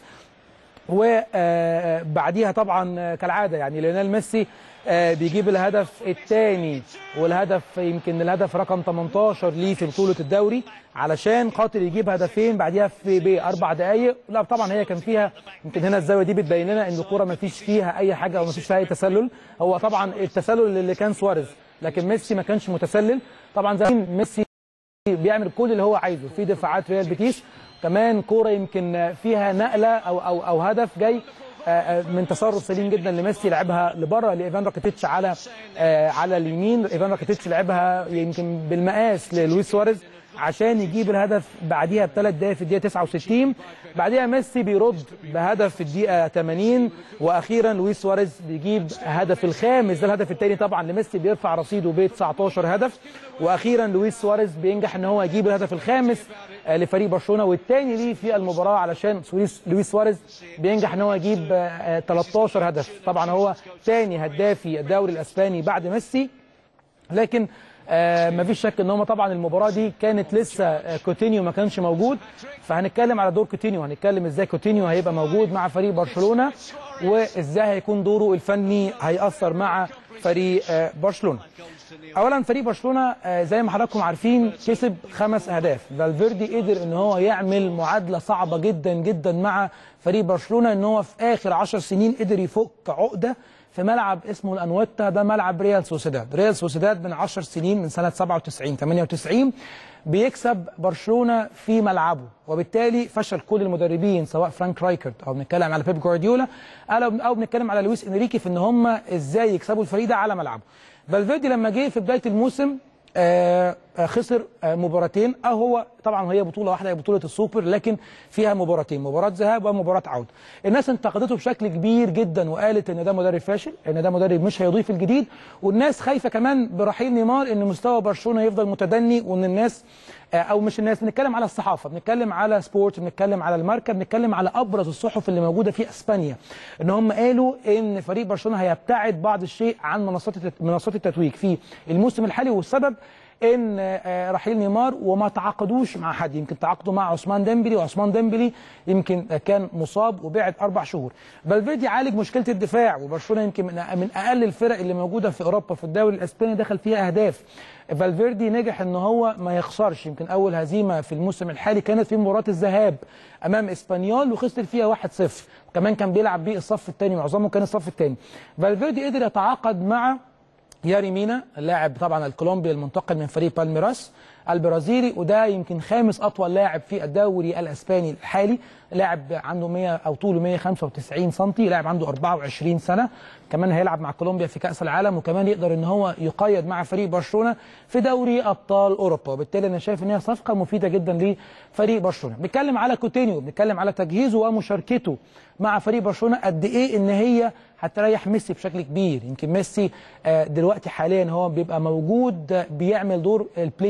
وبعديها طبعا كالعاده يعني ليونيل ميسي بيجيب الهدف الثاني والهدف يمكن الهدف رقم 18 ليه في بطوله الدوري علشان خاطر يجيب هدفين بعديها في باربع دقائق لا طبعا هي كان فيها يمكن هنا الزاويه دي بتبين لنا ان الكوره ما فيش فيها اي حاجه او ما فيش فيها اي تسلل هو طبعا التسلل اللي كان سواريز لكن ميسي ما كانش متسلل طبعا زي ميسي بيعمل كل اللي هو عايزه في دفاعات ريال بيتيس كمان كوره يمكن فيها نقله او او او هدف جاي من تصرف سليم جدا لميسي لعبها لبره لايفان راكيتيتش على على اليمين ايفان راكيتيتش لعبها يمكن بالمقاس للويس سواريز عشان يجيب الهدف بعديها بثلاث دقائق في الدقيقه 69 بعديها ميسي بيرد بهدف في الدقيقه 80 واخيرا لويس سواريز بيجيب هدف الخامس ده الهدف الثاني طبعا لميسي بيرفع رصيده ب 19 هدف واخيرا لويس سواريز بينجح ان هو يجيب الهدف الخامس لفريق برشلونه والثاني ليه في المباراه علشان لويس سواريز بينجح ان هو يجيب 13 هدف طبعا هو ثاني هدافي الدوري الاسباني بعد ميسي لكن آه ما فيش شك ان هم طبعا المباراه دي كانت لسه آه كوتينيو ما كانش موجود فهنتكلم على دور كوتينيو هنتكلم ازاي كوتينيو هيبقى موجود مع فريق برشلونه وازاي هيكون دوره الفني هيأثر مع فريق آه برشلونه اولا فريق برشلونه زي ما حضراتكم عارفين كسب خمس اهداف فالفيردي قدر ان هو يعمل معادله صعبه جدا جدا مع فريق برشلونه ان هو في اخر 10 سنين قدر يفك عقده في ملعب اسمه الانويتا ده ملعب ريال سوسيداد ريال سوسيداد من 10 سنين من سنه 97 98 بيكسب برشلونه في ملعبه وبالتالي فشل كل المدربين سواء فرانك رايكرد او بنتكلم على بيب جوارديولا او بنتكلم على لويس انريكي في ان هم ازاي يكسبوا الفريق ده على ملعبه فالفيردي لما جه في بدايه الموسم آه خسر آه مباراتين او هو طبعا هي بطوله واحده هي بطوله السوبر لكن فيها مباراتين مباراه ذهاب ومباراه عوده الناس انتقدته بشكل كبير جدا وقالت ان ده مدرب فاشل ان ده مدرب مش هيضيف الجديد والناس خايفه كمان برحيل نيمار ان مستوى برشلونه يفضل متدني وان الناس آه او مش الناس بنتكلم على الصحافه بنتكلم على سبورت بنتكلم على الماركه بنتكلم على ابرز الصحف اللي موجوده في اسبانيا ان هم قالوا ان فريق برشلونه هيبتعد بعض الشيء عن منصات منصات التتويج في الموسم الحالي والسبب ان رحيل نيمار وما تعاقدوش مع حد يمكن تعاقدوا مع عثمان ديمبلي وعثمان ديمبلي يمكن كان مصاب وبعد اربع شهور فالفيردي عالج مشكله الدفاع وبرشلونه يمكن من اقل الفرق اللي موجوده في اوروبا في الدوري الاسباني دخل فيها اهداف فالفيردي نجح ان هو ما يخسرش يمكن اول هزيمه في الموسم الحالي كانت في مباراه الذهاب امام اسبانيول وخسر فيها 1-0 كمان كان بيلعب بيه الصف الثاني معظمه كان الصف الثاني فالفيردي قدر يتعاقد مع ياري مينا اللاعب طبعا الكولومبي المنتقل من فريق بالميراس البرازيلي وده يمكن خامس اطول لاعب في الدوري الاسباني الحالي لاعب عنده 100 او طوله 195 سم لاعب عنده 24 سنه كمان هيلعب مع كولومبيا في كاس العالم وكمان يقدر ان هو يقيد مع فريق برشلونه في دوري ابطال اوروبا وبالتالي انا شايف ان هي صفقه مفيده جدا لفريق برشلونه بنتكلم على كوتينيو بنتكلم على تجهيزه ومشاركته مع فريق برشلونه قد ايه ان هي هتريح ميسي بشكل كبير يمكن ميسي دلوقتي حاليا هو بيبقى موجود بيعمل دور البلاي ميكر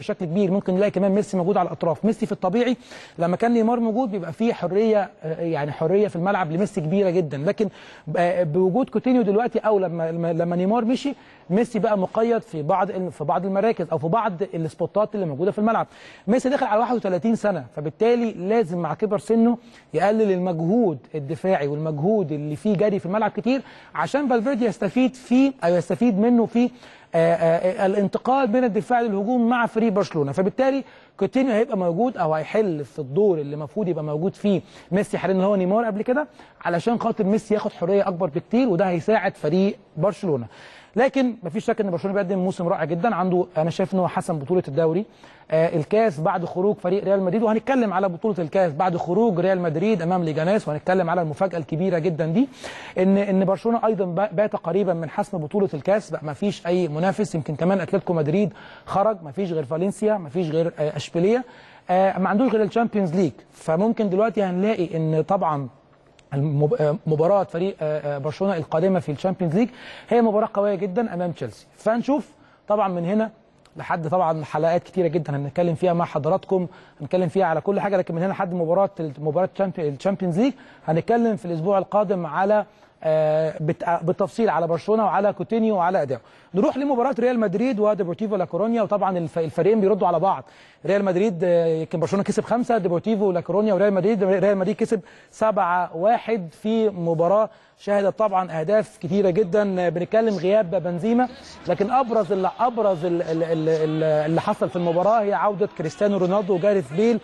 بشكل كبير ممكن نلاقي كمان ميسي موجود على الاطراف ميسي في الطبيعي لما كان نيمار موجود بيبقى فيه حريه آه، يعني حريه في الملعب لميسي كبيره جدا لكن آه، بوجود كوتينيو دلوقتي او لما لما- لما نيمار مشي ميسي بقى مقيد في بعض في بعض المراكز او في بعض السبوتات اللي موجوده في الملعب ميسي داخل على 31 سنه فبالتالي لازم مع كبر سنه يقلل المجهود الدفاعي والمجهود اللي فيه جري في الملعب كتير عشان فالفيردي يستفيد فيه او يستفيد منه في آه، آه، الانتقال بين الدفاع للهجوم مع فريق برشلونه فبالتالي كوتينيو هيبقى موجود او هيحل في الدور اللي المفروض يبقى موجود فيه ميسي حاليا اللي هو نيمار قبل كده علشان خاطر ميسي ياخد حريه اكبر بكتير وده هيساعد فريق برشلونه لكن مفيش شك ان برشلونه بيقدم موسم رائع جدا عنده انا شايف ان هو حسم بطوله الدوري آه الكاس بعد خروج فريق ريال مدريد وهنتكلم على بطوله الكاس بعد خروج ريال مدريد امام ليجاناس وهنتكلم على المفاجاه الكبيره جدا دي ان ان برشلونه ايضا ب- بات قريبا من حسم بطوله الكاس بقى مفيش اي منافس يمكن كمان اتلتيكو مدريد خرج مفيش غير فالنسيا مفيش غير آه اشبيليه آه ما عندوش غير الشامبيونز ليج فممكن دلوقتي هنلاقي ان طبعا المب- آه، مباراة فريق آه، آه، برشلونة القادمة في الشامبيونز ليج هي مباراة قوية جدا أمام تشيلسي فهنشوف طبعا من هنا لحد طبعا حلقات كتيرة جدا هنتكلم فيها مع حضراتكم هنتكلم فيها على كل حاجة لكن من هنا لحد مباراة مباراة الشامبيونز ليج هنتكلم في الأسبوع القادم على آه، بت- بالتفصيل على برشلونه وعلى كوتينيو وعلى اداؤه نروح لمباراه ريال مدريد وديبورتيفو لا كورونيا وطبعا الف- الفريقين بيردوا على بعض ريال مدريد آه، يمكن برشلونه كسب خمسه ديبورتيفو لا كورونيا وريال مدريد ريال مدريد كسب سبعة واحد في مباراه شهدت طبعا اهداف كتيره جدا آه، بنتكلم غياب بنزيما لكن ابرز اللي ابرز ال- ال- ال- ال- اللي حصل في المباراه هي عوده كريستيانو رونالدو وجاريث بيل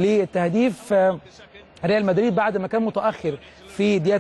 للتهديف آه، ريال مدريد بعد ما كان متاخر في دقيقه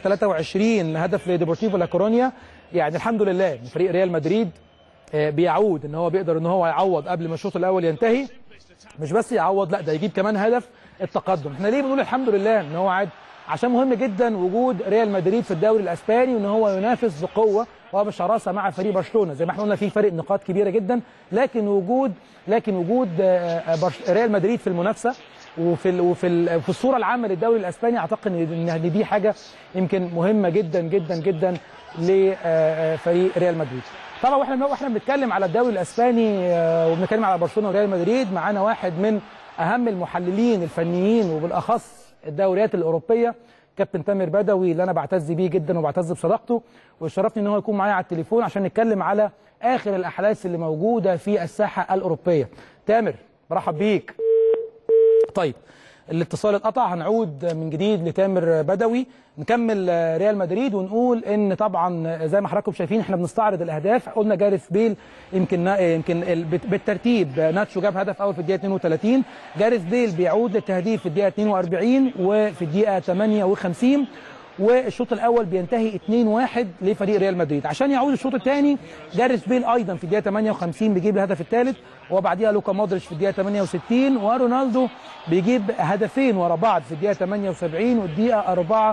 23 هدف لديبورتيفو لا كورونيا يعني الحمد لله ان فريق ريال مدريد آه، بيعود ان هو بيقدر ان هو يعوض قبل ما الشوط الاول ينتهي مش بس يعوض لا ده يجيب كمان هدف التقدم احنا ليه بنقول الحمد لله ان هو عاد عشان مهم جدا وجود ريال مدريد في الدوري الاسباني وان هو ينافس بقوه وبشراسه مع فريق برشلونه زي ما احنا قلنا في فرق نقاط كبيره جدا لكن وجود لكن وجود آه، آه، برش- ريال مدريد في المنافسه وفي ال وفي ال في الصوره العامه للدوري الاسباني اعتقد ان إن دي حاجه يمكن مهمه جدا جدا جدا لفريق ريال مدريد طبعا واحنا واحنا بنتكلم على الدوري الاسباني آه، وبنتكلم على برشلونه وريال مدريد معانا واحد من اهم المحللين الفنيين وبالاخص الدوريات الاوروبيه كابتن تامر بدوي اللي انا بعتز بيه جدا وبعتز بصداقته وشرفني ان هو يكون معايا على التليفون عشان نتكلم على اخر الاحداث اللي موجوده في الساحه الاوروبيه تامر مرحب بيك طيب الاتصال اتقطع هنعود من جديد لتامر بدوي نكمل آه، ريال مدريد ونقول ان طبعا آه، زي ما حضراتكم شايفين احنا بنستعرض الاهداف قلنا جاريث بيل يمكن آه، يمكن ال- بت- بالترتيب آه، ناتشو جاب هدف اول في الدقيقه 32 جاريث بيل بيعود للتهديف في الدقيقه 42 وفي الدقيقه 58 والشوط الاول بينتهي 2-1 لفريق ريال مدريد عشان يعود الشوط الثاني جاريث بيل ايضا في الدقيقه 58 بيجيب الهدف الثالث وبعديها لوكا مودريتش في الدقيقه 68 ورونالدو بيجيب هدفين ورا بعض في الدقيقه 78 والدقيقه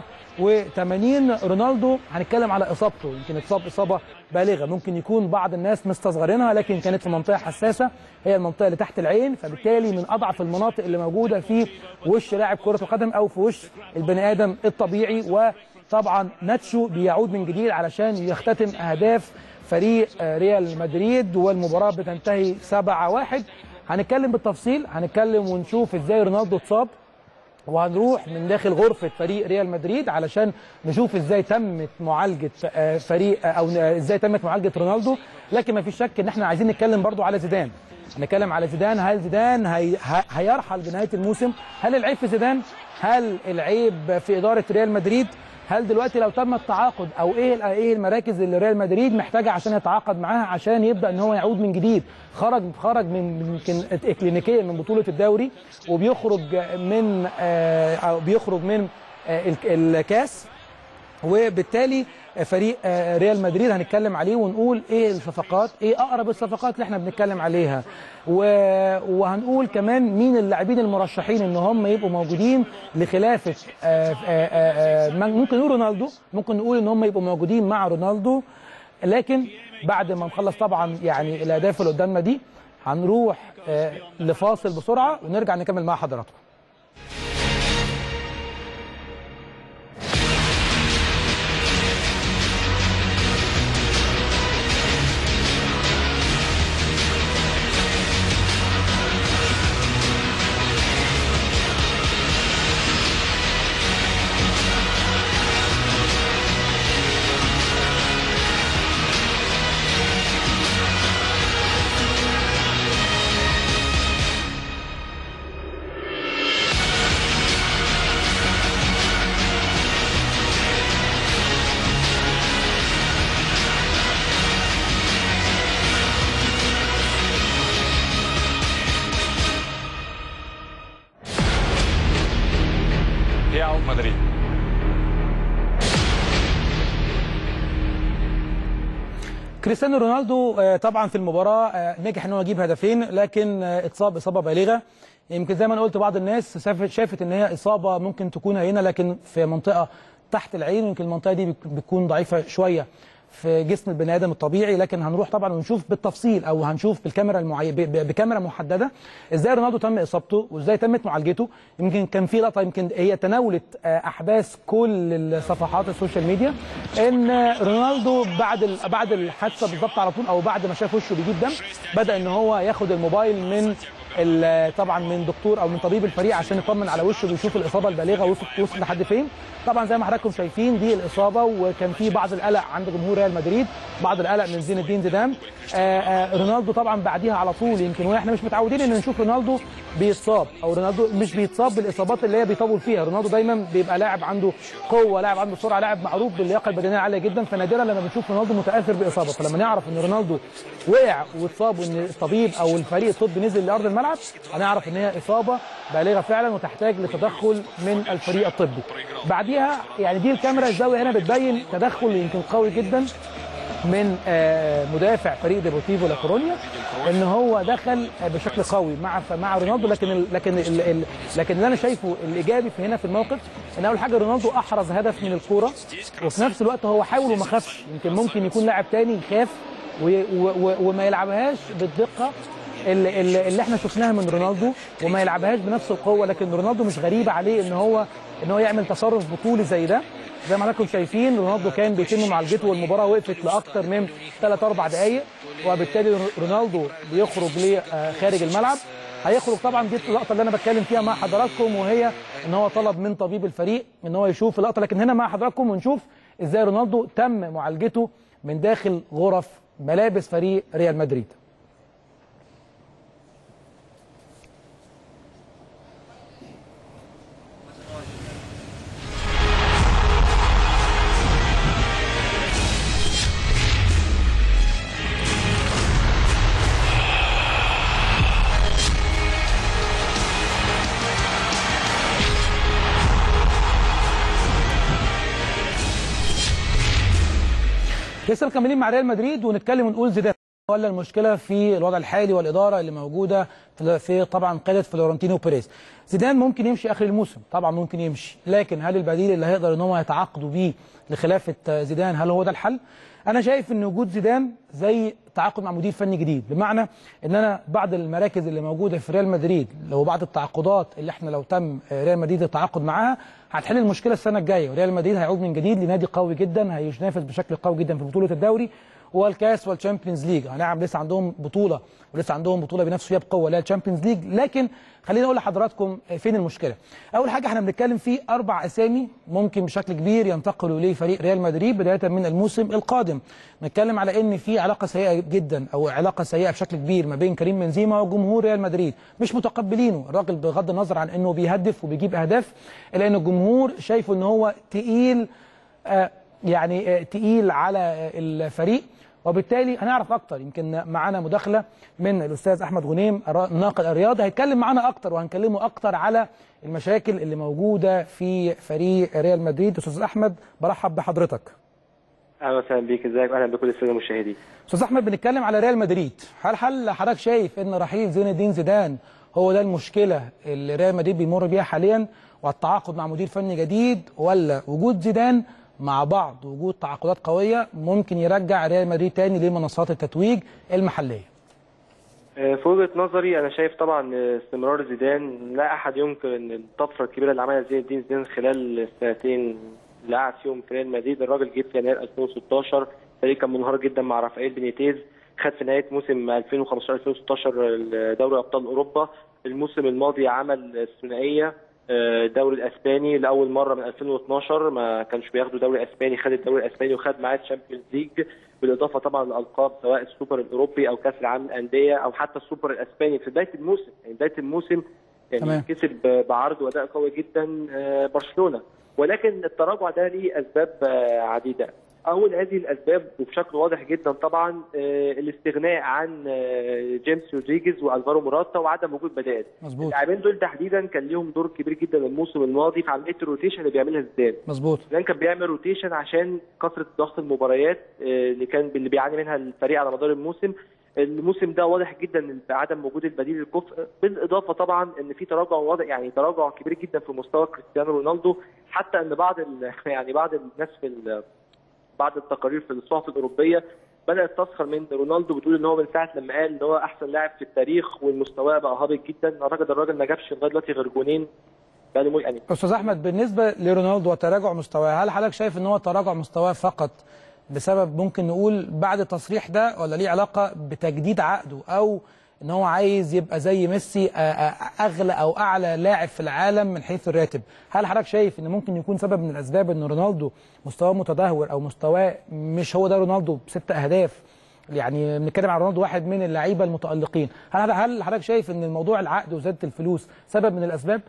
84 رونالدو هنتكلم على اصابته يمكن اتصاب اصابه بالغه ممكن يكون بعض الناس مستصغرينها لكن كانت في منطقه حساسه هي المنطقه اللي تحت العين فبالتالي من اضعف المناطق اللي موجوده في وش لاعب كره القدم او في وش البني ادم الطبيعي وطبعا ناتشو بيعود من جديد علشان يختتم اهداف فريق آه، ريال مدريد والمباراه بتنتهي 7-1 هنتكلم بالتفصيل هنتكلم ونشوف ازاي رونالدو اتصاب وهنروح من داخل غرفة فريق ريال مدريد علشان نشوف ازاي تمت معالجة آه، فريق آه، او آه، ازاي تمت معالجة رونالدو لكن ما فيش شك ان احنا عايزين نتكلم برضو على زيدان هنتكلم على زيدان هل زيدان هي ه- هيرحل بنهاية الموسم هل العيب في زيدان هل العيب في إدارة ريال مدريد هل دلوقتي لو تم التعاقد او ايه ايه المراكز اللي ريال مدريد محتاجه عشان يتعاقد معاها عشان يبدا ان هو يعود من جديد خرج خرج من يمكن اكلينيكيا من بطوله الدوري وبيخرج من آه، او بيخرج من آه، الك- الكاس وبالتالي فريق آه، ريال مدريد هنتكلم عليه ونقول ايه الصفقات ايه اقرب الصفقات اللي احنا بنتكلم عليها و- وهنقول كمان مين اللاعبين المرشحين ان هم يبقوا موجودين لخلافه آه، آه، آه، آه، ممكن نقول رونالدو ممكن نقول ان هم يبقوا موجودين مع رونالدو لكن بعد ما نخلص طبعا يعني الاهداف اللي قدامنا دي هنروح آه، لفاصل بسرعه ونرجع نكمل مع حضراتكم كريستيانو رونالدو آه، طبعا في المباراه آه، نجح ان هو يجيب هدفين لكن آه، اتصاب اصابه بالغه يمكن زي ما انا قلت بعض الناس شافت شافت ان هي اصابه ممكن تكون هنا لكن في منطقه تحت العين يمكن المنطقه دي بت- بتكون ضعيفه شويه في جسم البني ادم الطبيعي لكن هنروح طبعا ونشوف بالتفصيل او هنشوف بالكاميرا المعي... ب- ب- بكاميرا محدده ازاي رونالدو تم اصابته وازاي تمت معالجته يمكن كان في لقطه يمكن هي تناولت آه، احداث كل الصفحات السوشيال ميديا ان رونالدو بعد ال... بعد الحادثه بالظبط على طول او بعد ما شاف وشه بيجيب دم بدا ان هو ياخد الموبايل من ال- طبعا من دكتور او من طبيب الفريق عشان يطمن على وشه ويشوف الاصابه البالغه وصلت وصلت لحد فين طبعا زي ما حضراتكم شايفين دي الاصابه وكان في بعض القلق عند جمهور ريال مدريد بعض القلق من زين الدين زيدان آه، آه، رونالدو طبعا بعديها على طول يمكن واحنا مش متعودين ان نشوف رونالدو بيتصاب او رونالدو مش بيتصاب بالاصابات اللي هي بيطول فيها رونالدو دايما بيبقى لاعب عنده قوه لاعب عنده سرعه لاعب معروف باللياقه البدنيه العاليه جدا فنادرا لما بنشوف رونالدو متاثر باصابه فلما نعرف ان رونالدو وقع واتصاب وان الطبيب او الفريق الطبي نزل لارض الملعب هنعرف ان هي اصابه بالغه فعلا وتحتاج لتدخل من الفريق الطبي بعديها يعني دي الكاميرا الزاويه هنا بتبين تدخل يمكن قوي جدا من آه، مدافع فريق ديبورتيفو لاكورونيا ان هو دخل آه، بشكل قوي مع مع رونالدو لكن ال لكن ال ال لكن اللي انا شايفه الايجابي في هنا في الموقف ان اول حاجه رونالدو احرز هدف من الكوره وفي نفس الوقت هو حاول وما خافش يمكن ممكن يكون لاعب تاني يخاف و- و- و- وما يلعبهاش بالدقه اللي, اللي اللي احنا شفناها من رونالدو وما يلعبهاش بنفس القوه لكن رونالدو مش غريب عليه ان هو ان هو يعمل تصرف بطولي زي ده زي ما حضراتكم شايفين رونالدو كان بيتم معالجته والمباراه وقفت لاكثر من 3 4 دقائق وبالتالي رونالدو بيخرج لخارج الملعب هيخرج طبعا دي اللقطه اللي انا بتكلم فيها مع حضراتكم وهي ان هو طلب من طبيب الفريق ان هو يشوف اللقطه لكن هنا مع حضراتكم ونشوف ازاي رونالدو تم معالجته من داخل غرف ملابس فريق ريال مدريد لسه مكملين مع ريال مدريد ونتكلم ونقول زيدان ولا المشكله في الوضع الحالي والاداره اللي موجوده في- في طبعا قياده فلورنتينو بيريز زيدان ممكن يمشي اخر الموسم طبعا ممكن يمشي لكن هل البديل اللي هيقدر ان هو يتعاقدوا بيه لخلافه زيدان هل هو ده الحل انا شايف ان وجود زيدان زي تعاقد مع مدير فني جديد بمعنى ان انا بعض المراكز اللي موجوده في ريال مدريد لو بعض التعاقدات اللي احنا لو تم ريال مدريد التعاقد معاها هتحل المشكله السنه الجايه وريال مدريد هيعود من جديد لنادي قوي جدا هينافس بشكل قوي جدا في بطوله الدوري والكاس والتشامبيونز ليج نعم لسه عندهم بطوله ولسه عندهم بطوله بينافسوا فيها بقوه اللي هي الشامبيونز ليج لكن خليني اقول لحضراتكم فين المشكله اول حاجه احنا بنتكلم في اربع اسامي ممكن بشكل كبير ينتقلوا لفريق ريال مدريد بدايه من الموسم القادم نتكلم على ان في علاقه سيئه جدا او علاقه سيئه بشكل كبير ما بين كريم بنزيما وجمهور ريال مدريد مش متقبلينه الراجل بغض النظر عن انه بيهدف وبيجيب اهداف الا ان الجمهور شايفه ان هو تقيل آه، يعني آه، تقيل على آه، الفريق وبالتالي هنعرف اكتر يمكن معانا مداخله من الاستاذ احمد غنيم الرا- الناقد الرياضي هيتكلم معانا اكتر وهنكلمه اكتر على المشاكل اللي موجوده في فريق ريال مدريد استاذ احمد برحب بحضرتك اهلا وسهلا بيك ازيك واهلا بكل الساده المشاهدين استاذ احمد بنتكلم على ريال مدريد هل هل حضرتك شايف ان رحيل زين الدين زيدان هو ده المشكله اللي ريال مدريد بيمر بيها حاليا والتعاقد مع مدير فني جديد ولا وجود زيدان مع بعض وجود تعاقدات قويه ممكن يرجع ريال مدريد تاني لمنصات التتويج المحليه آه، في وجهه نظري انا شايف طبعا آه، استمرار زيدان لا احد ينكر ان الطفره الكبيره اللي عملها زين الدين زيدان خلال السنتين اللي قعد فيهم في ريال مدريد الراجل جه في يناير 2016 الفريق كان منهار جدا مع رافائيل بينيتيز خد في نهايه موسم 2015 2016 دوري ابطال اوروبا الموسم الماضي عمل ثنائيه آه، الدوري الاسباني لاول مره من 2012 ما كانش بياخدوا دوري اسباني خد الدوري الاسباني وخد معاه الشامبيونز ليج بالاضافه طبعا لالقاب سواء السوبر الاوروبي او كاس العالم للانديه او حتى السوبر الاسباني في بدايه الموسم يعني بدايه الموسم يعني تمام. كسب بعرض واداء قوي جدا آه، برشلونه ولكن التراجع ده ليه اسباب آه، عديده اول هذه الاسباب وبشكل واضح جدا طبعا آه، الاستغناء عن آه، جيمس رودريجيز والفارو موراتا وعدم وجود بدائل مظبوط اللاعبين دول تحديدا كان ليهم دور كبير جدا الموسم الماضي في عمليه الروتيشن اللي بيعملها زيدان مظبوط زيدان كان بيعمل روتيشن عشان كثره ضغط المباريات آه، اللي كان اللي بيعاني منها الفريق على مدار الموسم الموسم ده واضح جدا بعدم وجود البديل الكفء بالاضافه طبعا ان في تراجع واضح يعني تراجع كبير جدا في مستوى كريستيانو رونالدو حتى ان بعض ال- يعني بعض الناس في ال- بعض التقارير في الصحف الاوروبيه بدات تسخر من رونالدو بتقول ان هو من ساعه لما قال ان هو احسن لاعب في التاريخ والمستوى بقى هابط جدا اعتقد الراجل ما جابش لغايه دلوقتي غير جونين بقى له يعني استاذ احمد بالنسبه لرونالدو وتراجع مستواه هل حضرتك شايف ان هو تراجع مستواه فقط بسبب ممكن نقول بعد التصريح ده ولا ليه علاقه بتجديد عقده او ان هو عايز يبقى زي ميسي آه، آه، اغلى او اعلى لاعب في العالم من حيث الراتب هل حضرتك شايف ان ممكن يكون سبب من الاسباب ان رونالدو مستواه متدهور او مستواه مش هو ده رونالدو بست اهداف يعني بنتكلم عن رونالدو واحد من اللعيبه المتالقين هل هل حضرتك شايف ان الموضوع العقد وزياده الفلوس سبب من الاسباب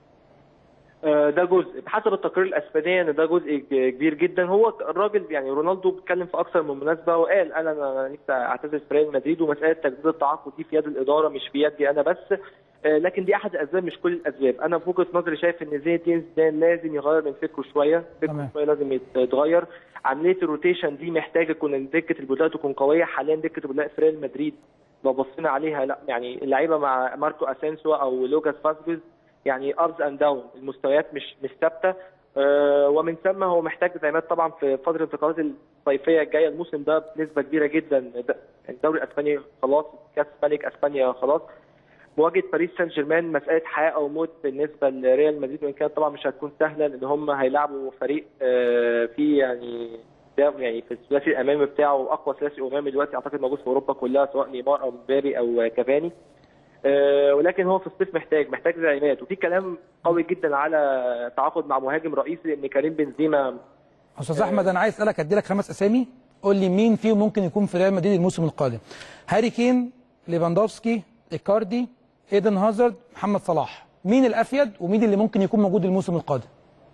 آه، ده جزء بحسب التقارير الاسبانيه ان ده جزء ج- كبير جدا هو الراجل يعني رونالدو بيتكلم في اكثر من مناسبه وقال انا انا نفسي اعتزل في ريال مدريد ومساله تجديد التعاقد دي في يد الاداره مش في يدي انا بس آه، لكن دي احد الاسباب مش كل الاسباب انا في وجهه نظري شايف ان زين الدين زيدان لازم يغير من فكره شويه فكره تمام. شويه لازم يتغير عمليه الروتيشن دي محتاجه تكون دكه البدلاء تكون قويه حاليا دكه البدلاء في ريال مدريد لو بصينا عليها لا يعني اللعيبه مع ماركو اسينسو او لوكاس فاسكيز يعني ابز اند داون المستويات مش مش ثابته آه، ومن ثم هو محتاج دعمات طبعا في فتره الانتقالات الصيفيه الجايه الموسم ده بنسبه كبيره جدا د- الدوري الاسباني خلاص كاس ملك اسبانيا خلاص مواجهه باريس سان جيرمان مساله حياه او موت بالنسبه لريال مدريد وان كانت طبعا مش هتكون سهله لان هم هيلعبوا فريق آه، فيه يعني ده يعني في الثلاثي الامامي بتاعه اقوى ثلاثي امامي دلوقتي اعتقد موجود في اوروبا كلها سواء نيمار او مبابي او كافاني آه، ولكن هو في الصيف محتاج محتاج دعيمات وفي كلام قوي جدا على تعاقد مع مهاجم رئيسي لان كريم بنزيما استاذ احمد انا عايز اسالك ادي لك خمس اسامي قول لي مين فيهم ممكن يكون في ريال مدريد الموسم القادم هاري كين ليفاندوفسكي ايكاردي ايدن هازارد محمد صلاح مين الافيد ومين اللي ممكن يكون موجود الموسم القادم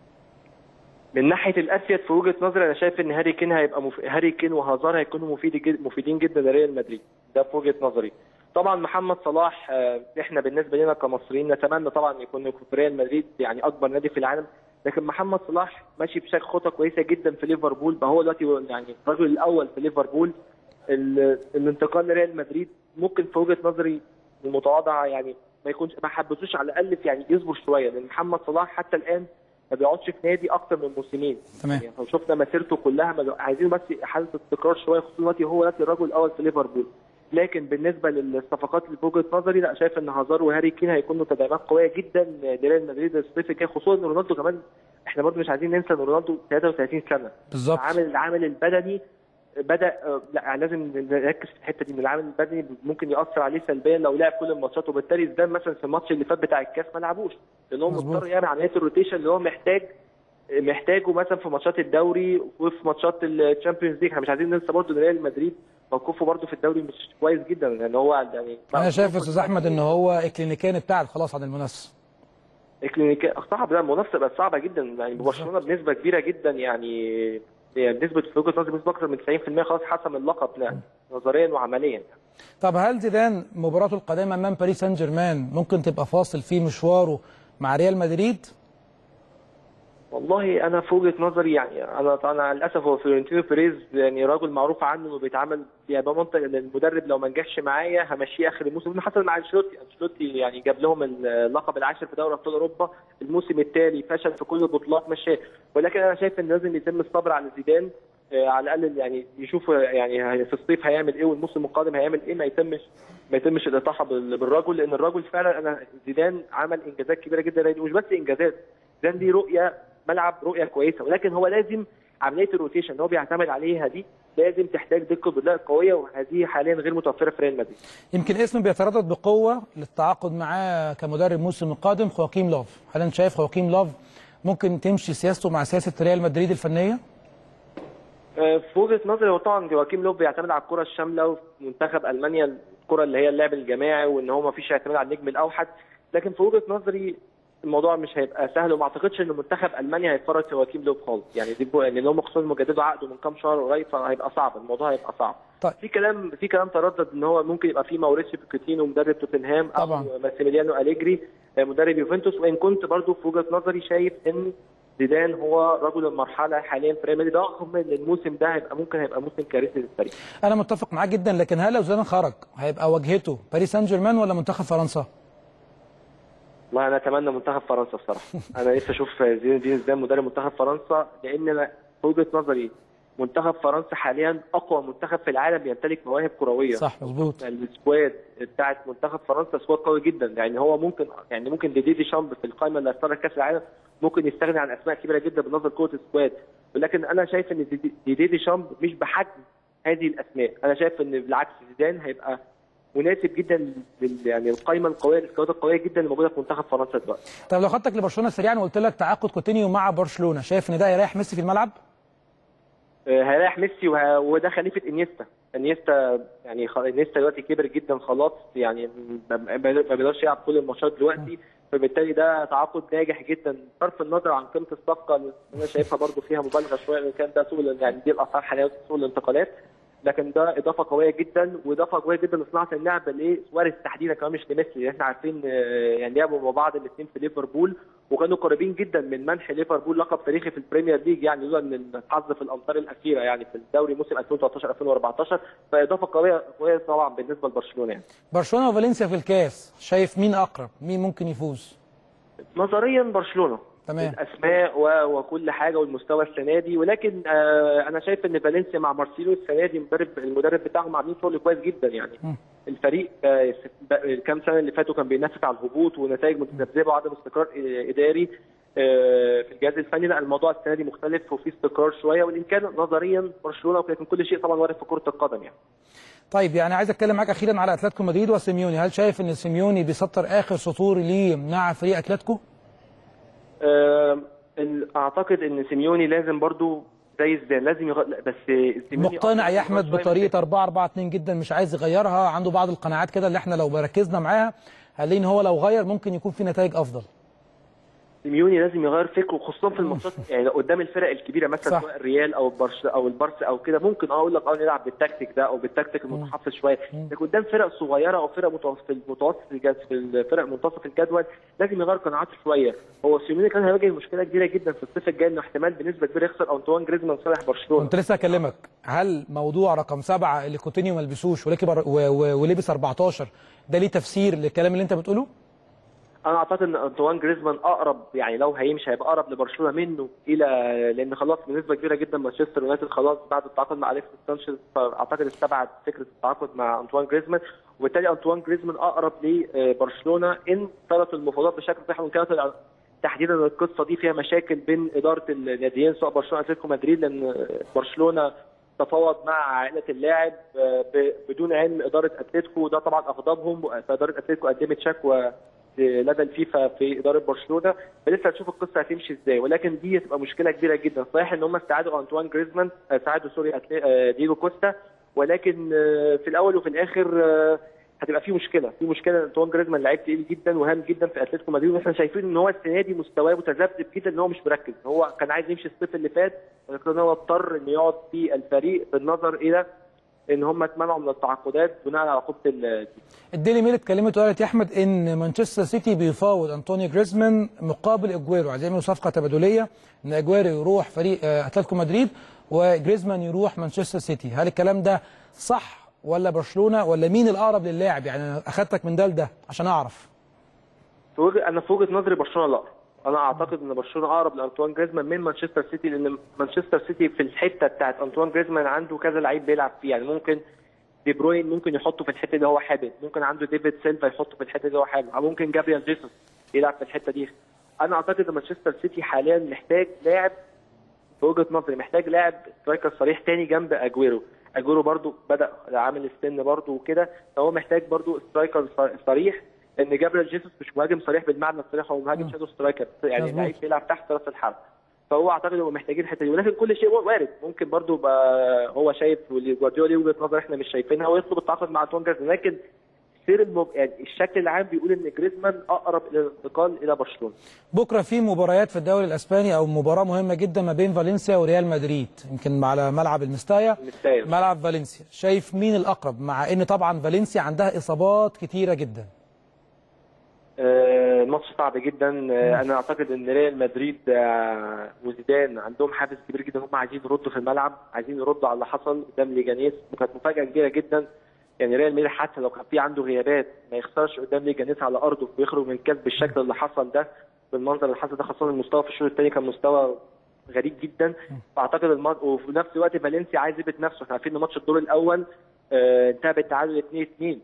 من ناحيه الاسيد في وجهه نظري انا شايف ان هاري كين هيبقى مف... هاري كين وهازار هيكونوا مفيد جد... مفيدين جدا لريال مدريد ده في وجهه نظري طبعا محمد صلاح آه، احنا بالنسبه لنا كمصريين نتمنى طبعا يكون في ريال مدريد يعني اكبر نادي في العالم لكن محمد صلاح ماشي بشكل خطه كويسه جدا في ليفربول بقى هو دلوقتي يعني الرجل الاول في ليفربول ال... الانتقال لريال مدريد ممكن في وجهه نظري المتواضعه يعني ما يكونش ما حبسوش على الاقل في يعني يصبر شويه لان محمد صلاح حتى الان ما بيقعدش في نادي اكتر من موسمين تمام يعني لو شفنا مسيرته كلها ما بي- عايزين بس حاله استقرار شويه خصوصا دلوقتي هو دلوقتي الرجل الاول في ليفربول لكن بالنسبه للصفقات اللي في وجهه نظري لا شايف ان هازار وهاري كين هيكونوا تدعيمات قويه جدا لريال مدريد الصيف الجاي خصوصا ان رونالدو كمان احنا برضه مش عايزين ننسى ان رونالدو 33 سنه بالظبط العامل العامل البدني بدا آه، لا لازم نركز في الحته دي ان العامل البدني ممكن ياثر عليه سلبيا لو لعب كل الماتشات وبالتالي زيدان مثلا في الماتش اللي فات بتاع الكاس ما لعبوش لان هو مظبوط. مضطر يعمل عمليه الروتيشن اللي هو محتاج محتاجه مثلا في ماتشات الدوري وفي ماتشات الشامبيونز ليج احنا مش عايزين ننسى برضه ان ريال مدريد موقفه برضه في الدوري مش كويس جدا لان هو يعني انا شايف يا استاذ احمد ان هو الكلينيكان ابتعد خلاص عن المنافسه الكلينيكا صعب لا المنافسه بقت صعبه جدا يعني برشلونه بنسبه كبيره جدا يعني يعني بنسبه في وجهه نظري بنسبه اكثر من 90% خلاص حسم اللقب لا نظريا وعمليا طب هل زيدان مباراته القادمه امام باريس سان جيرمان ممكن تبقى فاصل في مشواره مع ريال مدريد والله انا في وجهه نظري يعني انا طبعا للاسف هو فلورنتينو بيريز يعني راجل معروف عنه انه بيتعامل يعني بمنطق ان المدرب لو ما نجحش معايا همشيه اخر الموسم ده حصل مع انشيلوتي انشيلوتي يعني جاب لهم اللقب العاشر في دوري ابطال اوروبا الموسم التالي فشل في كل البطولات مشاه ولكن انا شايف ان لازم يتم الصبر على زيدان آه، على الاقل يعني يشوف يعني في الصيف هيعمل ايه والموسم القادم هيعمل ايه ما يتمش ما يتمش الاطاحه بال- بالرجل لان الرجل فعلا انا زيدان عمل انجازات كبيره جدا مش بس انجازات زيدان دي رؤيه ملعب رؤيه كويسه ولكن هو لازم عمليه الروتيشن اللي هو بيعتمد عليها دي لازم تحتاج دقه بدلاء قويه وهذه حاليا غير متوفره في ريال مدريد يمكن اسم بيتردد بقوه للتعاقد معاه كمدرب الموسم القادم خواكيم لوف هل انت شايف خواكيم لوف ممكن تمشي سياسته مع سياسه ريال مدريد الفنيه آه، في وجهه نظري هو طبعا جواكيم لوب بيعتمد على الكره الشامله وفي منتخب المانيا الكره اللي هي اللعب الجماعي وان هو ما فيش اعتماد على النجم الاوحد لكن في وجهه نظري الموضوع مش هيبقى سهل وما اعتقدش ان منتخب المانيا هيتفرج في يواكيم لوب خالص يعني دي بو... لان هم خصوصا مجددوا عقده من كام شهر قريب فهيبقى صعب الموضوع هيبقى صعب طيب. في كلام في كلام تردد ان هو ممكن يبقى في ماوريسيو بوكيتينو مدرب توتنهام طبعا. او ماسيميليانو اليجري مدرب يوفنتوس وان كنت برضو في وجهه نظري شايف ان زيدان هو رجل المرحله حاليا في ريال مدريد رغم ان الموسم ده هيبقى ممكن هيبقى موسم كارثي للفريق انا متفق معاك جدا لكن هل لو زيدان خرج هيبقى واجهته باريس سان جيرمان ولا منتخب فرنسا؟ والله انا اتمنى منتخب فرنسا بصراحه انا نفسي اشوف زين الدين زيدان مدرب منتخب فرنسا لان انا في وجهه نظري منتخب فرنسا حاليا اقوى منتخب في العالم يمتلك مواهب كرويه صح مظبوط السكواد بتاعت منتخب فرنسا سكواد قوي جدا يعني هو ممكن يعني ممكن ديدي دي شامب في القائمه اللي هتستضيف كاس العالم ممكن يستغني عن اسماء كبيره جدا بالنظر لقوه السكواد ولكن انا شايف ان ديدي, ديدي دي شامب مش بحجم هذه الاسماء انا شايف ان بالعكس زيدان هيبقى مناسب جدا لل يعني القائمه القويه السكواد القويه جدا اللي موجوده في منتخب فرنسا دلوقتي طب لو خدتك لبرشلونه سريعا وقلت لك تعاقد كوتينيو مع برشلونه شايف ان ده هيريح ميسي في الملعب؟ آه، هيريح ميسي وه... وده خليفه انيستا انيستا يعني خ... انيستا دلوقتي كبر جدا خلاص يعني ما ما بيقدرش يلعب كل الماتشات دلوقتي فبالتالي ده تعاقد ناجح جدا بصرف النظر عن قيمه الصفقه اللي انا شايفها برضو فيها مبالغه شويه لان كان ده سوق ال- يعني دي الاسعار حاليا سوق الانتقالات لكن ده اضافه قويه جدا واضافه قويه جدا لصناعه اللعب لسواريز تحديدا كمان مش لميسي لان احنا عارفين آه، يعني لعبوا مع بعض الاثنين في ليفربول وكانوا قريبين جدا من منح ليفربول لقب تاريخي في البريمير ليج يعني لولا ان الحظ في الامتار الاخيره يعني في الدوري موسم 2013 2014 فاضافه قويه قويه طبعا بالنسبه لبرشلونه يعني برشلونه وفالنسيا في الكاس شايف مين اقرب؟ مين ممكن يفوز؟ نظريا برشلونه تمام الاسماء و- وكل حاجه والمستوى السنه دي ولكن آه انا شايف ان فالنسيا مع مارسيلو السنه دي المدرب المدرب بتاعهم عاملين شغل كويس جدا يعني م. الفريق آه س- ب- الكام سنه اللي فاتوا كان بينافس على الهبوط ونتائج متذبذبه وعدم استقرار آه، اداري آه، في الجهاز الفني لا الموضوع السنه دي مختلف وفي استقرار شويه وان كان نظريا برشلونه ولكن كل شيء طبعا وارد في كره القدم يعني طيب يعني عايز اتكلم معاك اخيرا على اتلتيكو مدريد وسيميوني هل شايف ان سيميوني بيسطر اخر سطور ليه مع فريق اتلتيكو؟ آه، ال- اعتقد ان سيميوني لازم برضو زي زيدان لازم يغ... لا، بس سيميوني مقتنع يا احمد شوية بطريقه 4 4 2 جدا مش عايز يغيرها عنده بعض القناعات كده اللي احنا لو ركزنا معاها هنلاقي ان هو لو غير ممكن يكون في نتائج افضل سيميوني لازم يغير فكره خصوصا في الماتشات يعني لو قدام الفرق الكبيره مثلا صح. سواء الريال او البرش او البارسا او كده ممكن اه اقول لك اه نلعب بالتكتيك ده او بالتكتيك المتحفظ شويه لكن قدام فرق صغيره او فرق متوسط في المتوسط الجد في الفرق منتصف الجدول لازم يغير قناعاته شويه هو سيميوني كان هيواجه مشكله كبيره جدا في الصيف الجاي انه احتمال بنسبه كبيره يخسر انطوان جريزمان صالح برشلونه كنت لسه اكلمك هل موضوع رقم سبعة اللي كوتينيو ما لبسوش ولكن بر- و- و- ولبس 14 ده ليه تفسير للكلام اللي انت بتقوله؟ انا اعتقد ان انطوان جريزمان اقرب يعني لو هيمشي هيبقى اقرب لبرشلونه منه الى لان خلاص بنسبه كبيره جدا مانشستر يونايتد خلاص بعد التعاقد مع اليكس سانشيز فاعتقد استبعد فكره التعاقد مع انطوان جريزمان وبالتالي انطوان جريزمان اقرب لبرشلونه ان ثبت المفاوضات بشكل صحيح وان كانت تحديدا القصه دي فيها مشاكل بين اداره الناديين سواء برشلونه اتلتيكو مدريد لان برشلونه تفاوض مع عائله اللاعب آه، ب- بدون علم اداره اتلتيكو وده طبعا اغضبهم فاداره اتلتيكو قدمت شكوى لدى الفيفا في اداره برشلونه فلسه هنشوف القصه هتمشي ازاي ولكن دي هتبقى مشكله كبيره جدا صحيح ان هم استعادوا انطوان جريزمان آه، استعادوا سوري أتلي- آه، دييجو كوستا ولكن آه، في الاول وفي الاخر آه، هتبقى في مشكله في مشكله ان انطوان جريزمان لعيب تقيل جدا وهام جدا في اتلتيكو مدريد واحنا شايفين ان هو السنه دي مستواه متذبذب جدا ان هو مش مركز هو كان عايز يمشي الصيف اللي فات ولكن هو اضطر انه يقعد في الفريق بالنظر الى ان هم اتمنعوا من التعاقدات بناء على عقوبه ال- الديلي ميل اتكلمت وقالت يا احمد ان مانشستر سيتي بيفاوض انطونيو جريزمان مقابل اجويرو عايزين يعملوا صفقه تبادليه ان اجويرو يروح فريق آه، اتلتيكو مدريد وجريزمان يروح مانشستر سيتي هل الكلام ده صح ولا برشلونه ولا مين الاقرب للاعب يعني أنا اخدتك من ده لده عشان اعرف في وجه انا في وجهه نظري برشلونه لا انا اعتقد ان برشلونه اقرب لانطوان جريزمان من مانشستر سيتي لان مانشستر سيتي في الحته بتاعت انطوان جريزمان عنده كذا لعيب بيلعب فيه يعني ممكن دي بروين ممكن يحطه في الحته اللي هو حابب ممكن عنده ديفيد سيلفا يحطه في الحته اللي هو حابب او ممكن جابريال جيسوس يلعب في الحته دي انا اعتقد ان مانشستر سيتي حاليا محتاج لاعب في وجهه نظري محتاج لاعب سترايكر صريح تاني جنب اجويرو اجويرو برضو بدا عامل السن برضو وكده فهو محتاج برضو سترايكر ص- صريح لان جابريل جيسوس مش مهاجم صريح بالمعنى الصريح هو مهاجم شادو سترايكر يعني مظبوط. لعيب بيلعب تحت راس الحرب فهو اعتقد هو محتاجين الحته دي ولكن كل شيء وارد ممكن برضو يبقى هو شايف واللي جوارديولا ليه وجهه نظر احنا مش شايفينها ويطلب التعاقد مع انطوان جريزمان لكن سير المب... يعني الشكل العام بيقول ان جريزمان اقرب الى الانتقال الى برشلونه بكره في مباريات في الدوري الاسباني او مباراه مهمه جدا ما بين فالنسيا وريال مدريد يمكن على ملعب المستايا المستايا. ملعب فالنسيا شايف مين الاقرب مع ان طبعا فالنسيا عندها اصابات كتيره جدا آه، الماتش صعب جدا آه، انا اعتقد ان ريال مدريد آه، وزيدان عندهم حافز كبير جدا هم عايزين يردوا في الملعب عايزين يردوا على اللي حصل قدام ليجانيس وكانت مفاجاه كبيره جدا يعني ريال مدريد حتى لو كان في عنده غيابات ما يخسرش قدام ليجانيس على ارضه ويخرج من الكاس بالشكل اللي حصل ده بالمنظر اللي حصل ده خاصه المستوى في الشوط الثاني كان مستوى غريب جدا فاعتقد الماتش وفي نفس الوقت فالنسيا عايز يثبت نفسه احنا عارفين ان ماتش الدور الاول آه، انتهى بالتعادل 2 2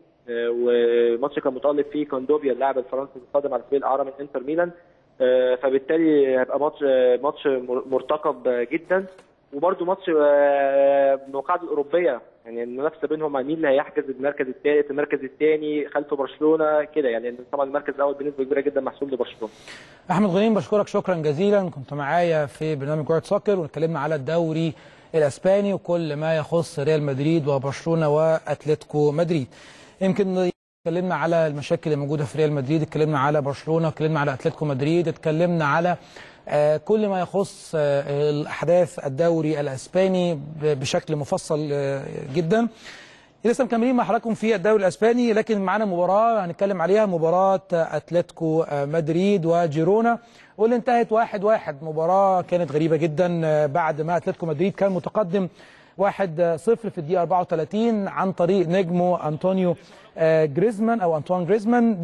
وماتش كان متالق فيه كوندوبيا اللاعب الفرنسي القادم على سبيل الاعاره من انتر ميلان آه، فبالتالي هيبقى ماتش آه، ماتش مر- مرتقب آه، جدا وبرده ماتش آه، من القاعده الاوروبيه يعني المنافسه بينهم مين اللي هيحجز المركز الثالث المركز الثاني خلف برشلونه كده يعني طبعا المركز الاول بنسبه كبيره جدا محسوب لبرشلونه احمد غنيم بشكرك شكرا جزيلا كنت معايا في برنامج كره سoccer واتكلمنا على الدوري الاسباني وكل ما يخص ريال مدريد وبرشلونه واتلتيكو مدريد يمكن اتكلمنا على المشاكل اللي موجوده في ريال مدريد اتكلمنا على برشلونه اتكلمنا على اتلتيكو مدريد اتكلمنا على آه، كل ما يخص آه، الاحداث الدوري الاسباني ب- بشكل مفصل آه، جدا لسه مكملين مع حضراتكم في الدوري الاسباني لكن معانا مباراه هنتكلم عليها مباراه اتلتيكو مدريد وجيرونا واللي انتهت واحد واحد مباراه كانت غريبه جدا بعد ما اتلتيكو مدريد كان متقدم واحد صفر في الدقيقه 34 عن طريق نجمه انطونيو آه، جريزمان او انطوان جريزمان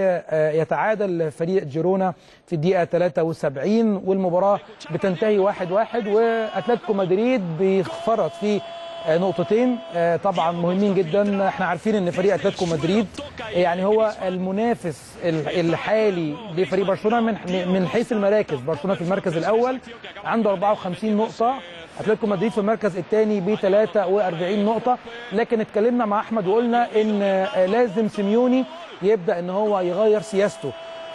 بيتعادل فريق جيرونا في الدقيقه 73 والمباراه بتنتهي واحد واحد واتلتيكو مدريد بيفرط في آه، نقطتين آه، طبعا مهمين جدا احنا عارفين ان فريق اتلتيكو مدريد يعني هو المنافس ال- الحالي لفريق برشلونه من من حيث المراكز برشلونه في المركز الاول عنده 54 نقطه اتلتيكو مدريد في المركز الثاني ب 43 نقطه لكن اتكلمنا مع احمد وقلنا ان آه، لازم سيميوني يبدا ان هو يغير سياسته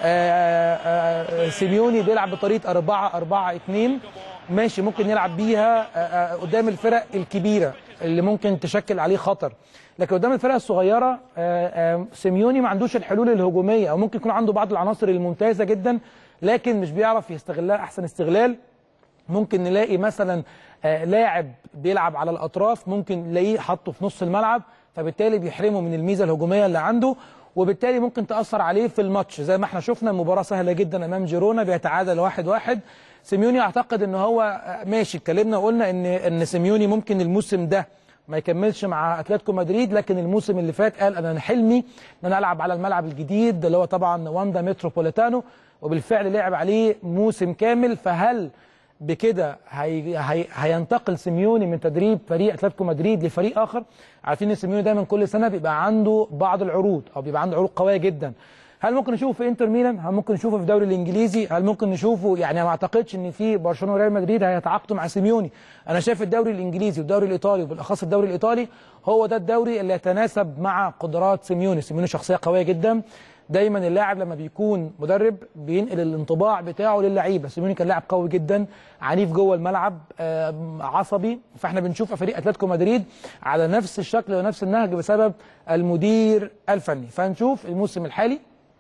آه، آه، سيميوني بيلعب بطريقه 4 4 2 ماشي ممكن يلعب بيها آه، آه، قدام الفرق الكبيره اللي ممكن تشكل عليه خطر لكن قدام الفرق الصغيره آه، آه، سيميوني ما عندوش الحلول الهجوميه او ممكن يكون عنده بعض العناصر الممتازه جدا لكن مش بيعرف يستغلها احسن استغلال ممكن نلاقي مثلا آه، لاعب بيلعب على الاطراف ممكن نلاقيه حاطه في نص الملعب فبالتالي بيحرمه من الميزه الهجوميه اللي عنده وبالتالي ممكن تاثر عليه في الماتش زي ما احنا شفنا مباراه سهله جدا امام جيرونا بيتعادل واحد واحد سيميوني اعتقد ان هو آه، ماشي اتكلمنا وقلنا ان ان سيميوني ممكن الموسم ده ما يكملش مع اتلتيكو مدريد لكن الموسم اللي فات قال انا حلمي ان انا العب على الملعب الجديد اللي هو طبعا واندا متروبوليتانو وبالفعل لعب عليه موسم كامل فهل بكده هي هي هينتقل سيميوني من تدريب فريق اتلتيكو مدريد لفريق اخر عارفين ان سيميوني دايما كل سنه بيبقى عنده بعض العروض او بيبقى عنده عروض قويه جدا هل ممكن نشوفه في انتر ميلان هل ممكن نشوفه في الدوري الانجليزي هل ممكن نشوفه يعني ما اعتقدش ان في برشلونه وريال مدريد هيتعاقدوا مع سيميوني انا شايف الدوري الانجليزي والدوري الايطالي وبالاخص الدوري الايطالي هو ده الدوري اللي يتناسب مع قدرات سيميوني سيميوني شخصيه قويه جدا دايما اللاعب لما بيكون مدرب بينقل الانطباع بتاعه للعيبه سيميوني كان لاعب قوي جدا عنيف جوه الملعب آه، عصبي فاحنا بنشوف فريق اتلتيكو مدريد على نفس الشكل ونفس النهج بسبب المدير الفني فهنشوف الموسم الحالي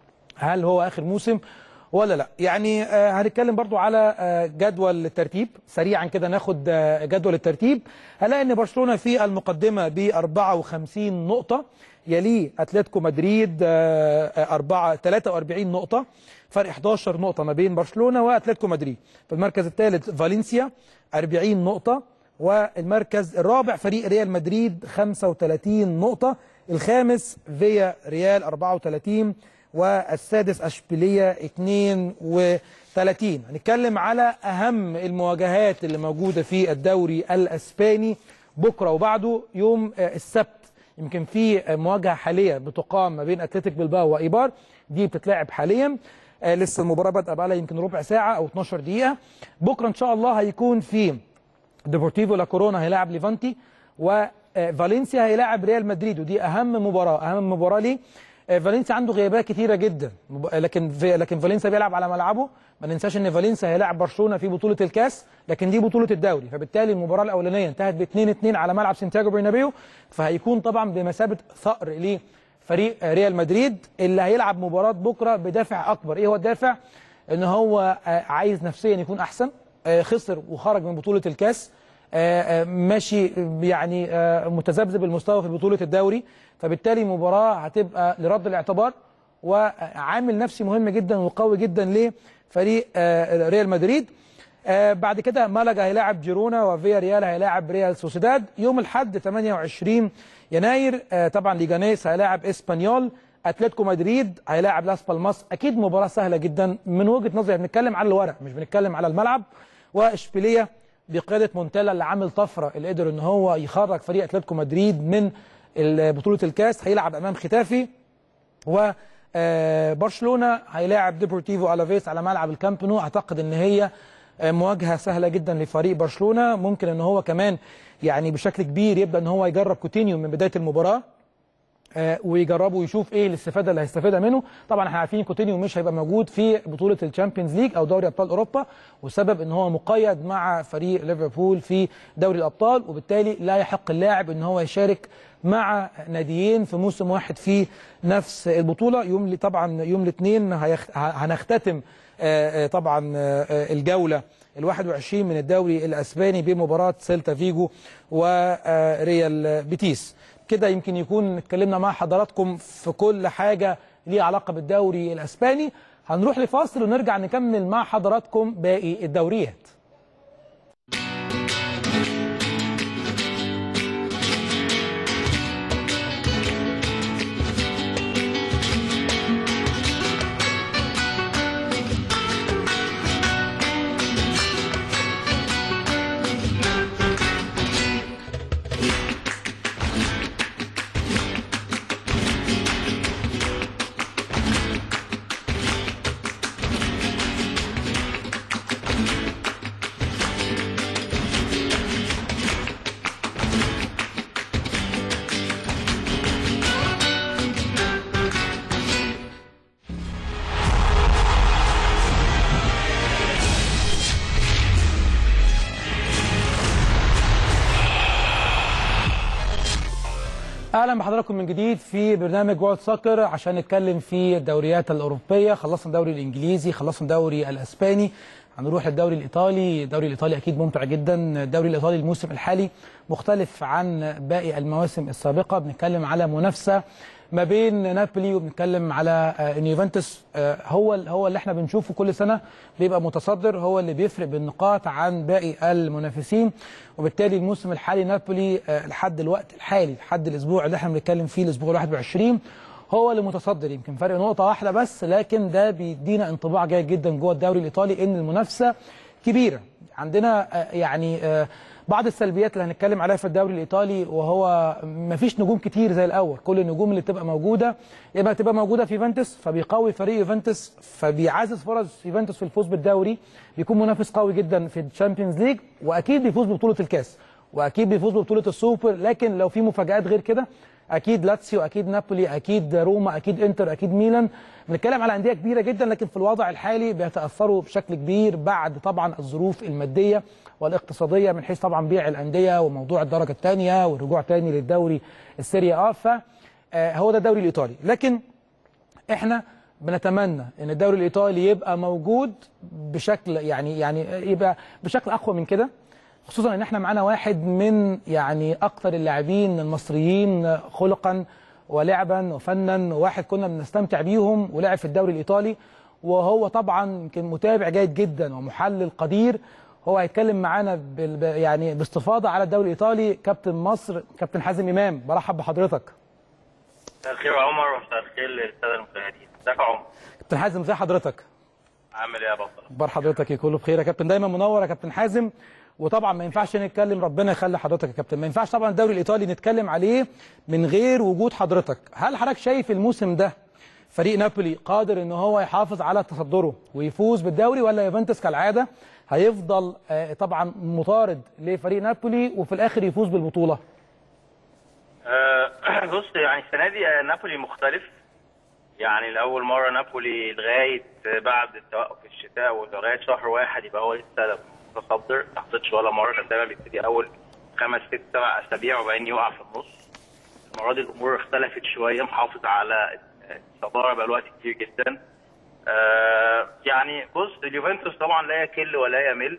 هل هو اخر موسم ولا لا يعني آه هنتكلم برضو على آه جدول الترتيب سريعا كده ناخد آه جدول الترتيب هنلاقي ان برشلونه في المقدمه ب 54 نقطه يليه اتلتيكو مدريد آه آه 4 43 نقطه فرق 11 نقطه ما بين برشلونه واتلتيكو مدريد في المركز الثالث فالنسيا 40 نقطه والمركز الرابع فريق ريال مدريد 35 نقطه الخامس فيا ريال 34 والسادس اشبيليه 32 هنتكلم على اهم المواجهات اللي موجوده في الدوري الاسباني بكره وبعده يوم آه، السبت يمكن في آه، مواجهه حاليه بتقام ما بين اتلتيك بلباو وايبار دي بتتلعب حاليا آه، لسه المباراه بادئه بقى لها يمكن ربع ساعه او 12 دقيقه بكره ان شاء الله هيكون في ديبورتيفو لا كورونا هيلاعب ليفانتي وفالنسيا هيلاعب ريال مدريد ودي اهم مباراه اهم مباراه ليه آه، فالنسيا عنده غيابات كتيره جدا مب- لكن في لكن فالنسيا بيلعب على ملعبه ما ننساش ان فالنسيا هيلاعب برشلونه في بطوله الكاس لكن دي بطوله الدوري فبالتالي المباراه الاولانيه انتهت ب 2 2 على ملعب سانتياغو برنابيو فهيكون طبعا بمثابه ثأر فريق ريال مدريد اللي هيلعب مباراه بكره بدافع اكبر ايه هو الدافع ان هو آه، عايز نفسيا يكون احسن آه، خسر وخرج من بطوله الكاس آه، آه، ماشي يعني آه، متذبذب المستوى في بطوله الدوري فبالتالي مباراه هتبقى لرد الاعتبار وعامل نفسي مهم جدا وقوي جدا لفريق آه، ريال مدريد آه، بعد كده مالاجا هيلاعب جيرونا وفيا ريال هيلاعب ريال سوسيداد يوم الاحد 28 يناير آه، طبعا ليجانيس هيلاعب اسبانيول اتلتيكو مدريد هيلاعب لاس بالماس اكيد مباراه سهله جدا من وجهه نظري بنتكلم على الورق مش بنتكلم على الملعب واشبيليه بقياده مونتيلا اللي عامل طفره اللي قدر ان هو يخرج فريق اتلتيكو مدريد من ال- بطوله الكاس هيلعب امام ختافي و آه، برشلونه هيلاعب ديبورتيفو الافيس على ملعب الكامب نو اعتقد ان هي آه، مواجهه سهله جدا لفريق برشلونه ممكن ان هو كمان يعني بشكل كبير يبدا ان هو يجرب كوتينيو من بدايه المباراه آه، ويجربوا ويشوف ايه الاستفاده اللي هيستفيدها منه طبعا احنا عارفين كوتينيو مش هيبقى موجود في بطوله الشامبيونز ليج او دوري ابطال اوروبا والسبب ان هو مقيد مع فريق ليفربول في دوري الابطال وبالتالي لا يحق اللاعب ان هو يشارك مع ناديين في موسم واحد في نفس البطوله يوم ل- طبعا يوم الاثنين هيخ- هنختتم آه، آه، طبعا آه، آه، الجوله ال 21 من الدوري الاسباني بمباراه سيلتا فيجو وريال بيتيس كده يمكن يكون اتكلمنا مع حضراتكم في كل حاجه ليها علاقه بالدوري الاسباني هنروح لفاصل ونرجع نكمل مع حضراتكم باقي الدوريات اهلا بحضراتكم من جديد في برنامج وورلد سoccer عشان نتكلم في الدوريات الاوروبيه خلصنا الدوري الانجليزي خلصنا الدوري الاسباني هنروح للدوري الايطالي الدوري الايطالي اكيد ممتع جدا الدوري الايطالي الموسم الحالي مختلف عن باقي المواسم السابقه بنتكلم على منافسه ما بين نابولي وبنتكلم على آه، ان يوفنتوس آه، هو هو اللي احنا بنشوفه كل سنه بيبقى متصدر هو اللي بيفرق بالنقاط عن باقي المنافسين وبالتالي الموسم الحالي نابولي آه، لحد الوقت الحالي لحد الاسبوع اللي احنا بنتكلم فيه الاسبوع ال 21 هو اللي متصدر يمكن فرق نقطه واحده بس لكن ده بيدينا انطباع جيد جدا جوه الدوري الايطالي ان المنافسه كبيره عندنا آه، يعني آه، بعض السلبيات اللي هنتكلم عليها في الدوري الايطالي وهو مفيش نجوم كتير زي الاول كل النجوم اللي بتبقى موجوده يبقى تبقى موجوده في يوفنتوس فبيقوي فريق يوفنتوس فبيعزز فرص يوفنتوس في الفوز بالدوري بيكون منافس قوي جدا في الشامبيونز ليج واكيد بيفوز ببطوله الكاس واكيد بيفوز ببطوله السوبر لكن لو في مفاجات غير كده اكيد لاتسيو اكيد نابولي اكيد روما اكيد انتر اكيد ميلان بنتكلم على انديه كبيره جدا لكن في الوضع الحالي بيتاثروا بشكل كبير بعد طبعا الظروف الماديه والاقتصاديه من حيث طبعا بيع الانديه وموضوع الدرجه الثانيه والرجوع تاني للدوري السيريا اه فهو ده الدوري الايطالي لكن احنا بنتمنى ان الدوري الايطالي يبقى موجود بشكل يعني يعني يبقى بشكل اقوى من كده خصوصا ان احنا معانا واحد من يعني اكثر اللاعبين المصريين خلقا ولعبا وفنا وواحد كنا بنستمتع بيهم ولعب في الدوري الايطالي وهو طبعا يمكن متابع جيد جدا ومحلل قدير هو هيتكلم معانا بال- ب- يعني باستفاضه على الدوري الايطالي كابتن مصر كابتن حازم امام برحب بحضرتك مساء الخير يا عمر ومساء الخير للساده المشاهدين ازيك يا عمر كابتن حازم ازي حضرتك عامل ايه يا بطل اخبار حضرتك كله بخير يا كابتن دايما منور يا كابتن حازم وطبعا ما ينفعش نتكلم ربنا يخلي حضرتك يا كابتن ما ينفعش طبعا الدوري الايطالي نتكلم عليه من غير وجود حضرتك هل حضرتك شايف الموسم ده فريق نابولي قادر ان هو يحافظ على تصدره ويفوز بالدوري ولا يوفنتوس كالعاده هيفضل آه، طبعا مطارد لفريق نابولي وفي الاخر يفوز بالبطوله أه بص يعني السنه دي آه، نابولي مختلف يعني لاول مره نابولي لغايه بعد توقف الشتاء ولغايه شهر واحد يبقى هو لسه متصدر ما حصلش ولا مره كان دايما بيبتدي اول خمس ست سبع اسابيع وبعدين يقع في النص المره دي الامور اختلفت شويه محافظ على الصداره بقى الوقت كتير جدا آه يعني بص اليوفنتوس طبعا لا يكل ولا يمل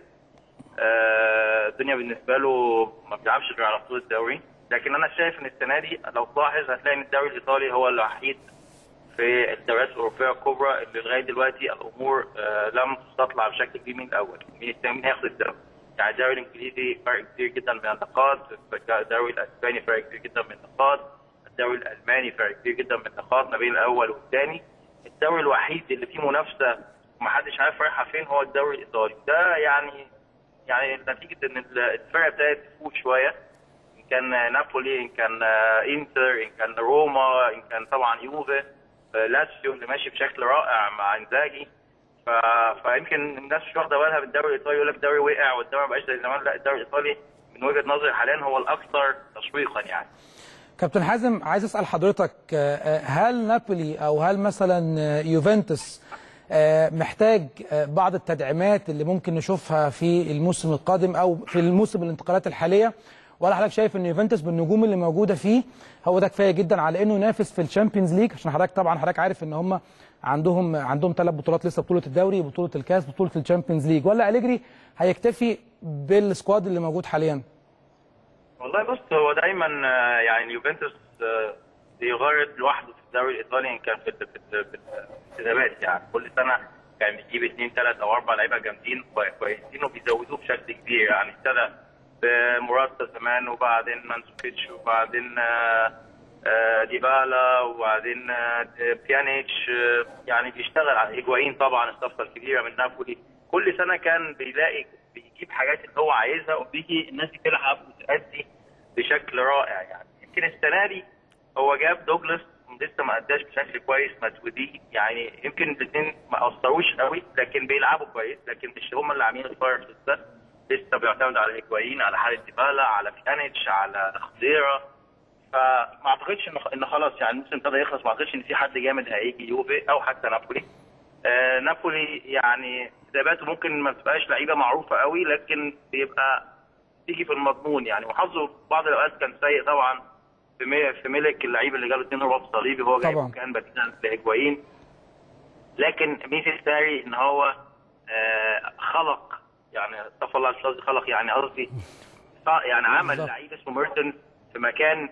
آه الدنيا بالنسبه له ما بيلعبش غير على طول الدوري لكن انا شايف ان السنه دي لو تلاحظ هتلاقي ان الدوري الايطالي هو الوحيد في الدوريات الاوروبيه الكبرى اللي لغايه دلوقتي الامور آه لم تستطلع بشكل كبير من الاول مين الثاني مين هياخد الدوري يعني الدوري الانجليزي فرق كبير جدا من النقاط الدوري الاسباني فرق كبير جدا من النقاط الدوري الالماني فرق كبير جدا من النقاط ما بين الاول والثاني الدوري الوحيد اللي فيه منافسه ومحدش عارف رايحه فين هو الدوري الايطالي ده يعني يعني نتيجه ان الفرق ابتدت تفوق شويه ان كان نابولي ان كان انتر ان كان روما ان كان طبعا يوفي لاتسيو اللي ماشي بشكل رائع مع انزاجي ف... فيمكن الناس مش واخده بالها بالدوري الايطالي يقول لك الدوري وقع والدوري ما بقاش زي زمان لا الدوري الايطالي من وجهه نظري حاليا هو الاكثر تشويقا يعني كابتن حازم عايز اسال حضرتك هل نابولي او هل مثلا يوفنتوس محتاج بعض التدعيمات اللي ممكن نشوفها في الموسم القادم او في الموسم الانتقالات الحاليه ولا حضرتك شايف ان يوفنتوس بالنجوم اللي موجوده فيه هو ده كفايه جدا على انه ينافس في الشامبيونز ليج عشان حضرتك طبعا حضرتك عارف ان هم عندهم عندهم ثلاث بطولات لسه بطوله الدوري بطوله الكاس بطوله الشامبيونز ليج ولا اليجري هيكتفي بالسكواد اللي موجود حاليا والله بص هو دايما يعني اليوفنتوس بيغرد لوحده في الدوري الايطالي ان كان في في الانتدابات يعني كل سنه كان بيجيب اثنين ثلاث او اربع لعيبه جامدين كويسين وبيزودوه بشكل كبير يعني ابتدى بمراتا زمان وبعدين مانسوكيتش وبعدين ديبالا وبعدين بيانيتش يعني بيشتغل على هيجوايين طبعا الصفقه الكبيره من نابولي كل سنه كان بيلاقي بيجيب حاجات اللي هو عايزها وبيجي الناس تلعب وتأدي بشكل رائع يعني يمكن السنه دي هو جاب دوجلاس لسه ما اداش بشكل كويس ماتودي يعني يمكن الاثنين ما اثروش قوي لكن بيلعبوا كويس لكن مش هم اللي عاملين الفاير لسه لسه بيعتمد على هيجوايين على حاله ديبالا على بيانيتش على خضيره فما اعتقدش ان ان خلاص يعني الموسم ابتدى يخلص ما اعتقدش ان في حد جامد هيجي يوفي او حتى نابولي آه نابولي يعني اداءاته ممكن ما تبقاش لعيبه معروفه قوي لكن بيبقى تيجي في المضمون يعني وحظه بعض الاوقات كان سيء طبعا في في ملك اللعيب اللي جاب اثنين رباط صليبي هو جايب كان بديلا لهيجوايين لكن ميزه ساري ان هو آه خلق يعني استغفر الله قصدي خلق يعني قصدي يعني عمل لعيب اسمه ميرتن في مكان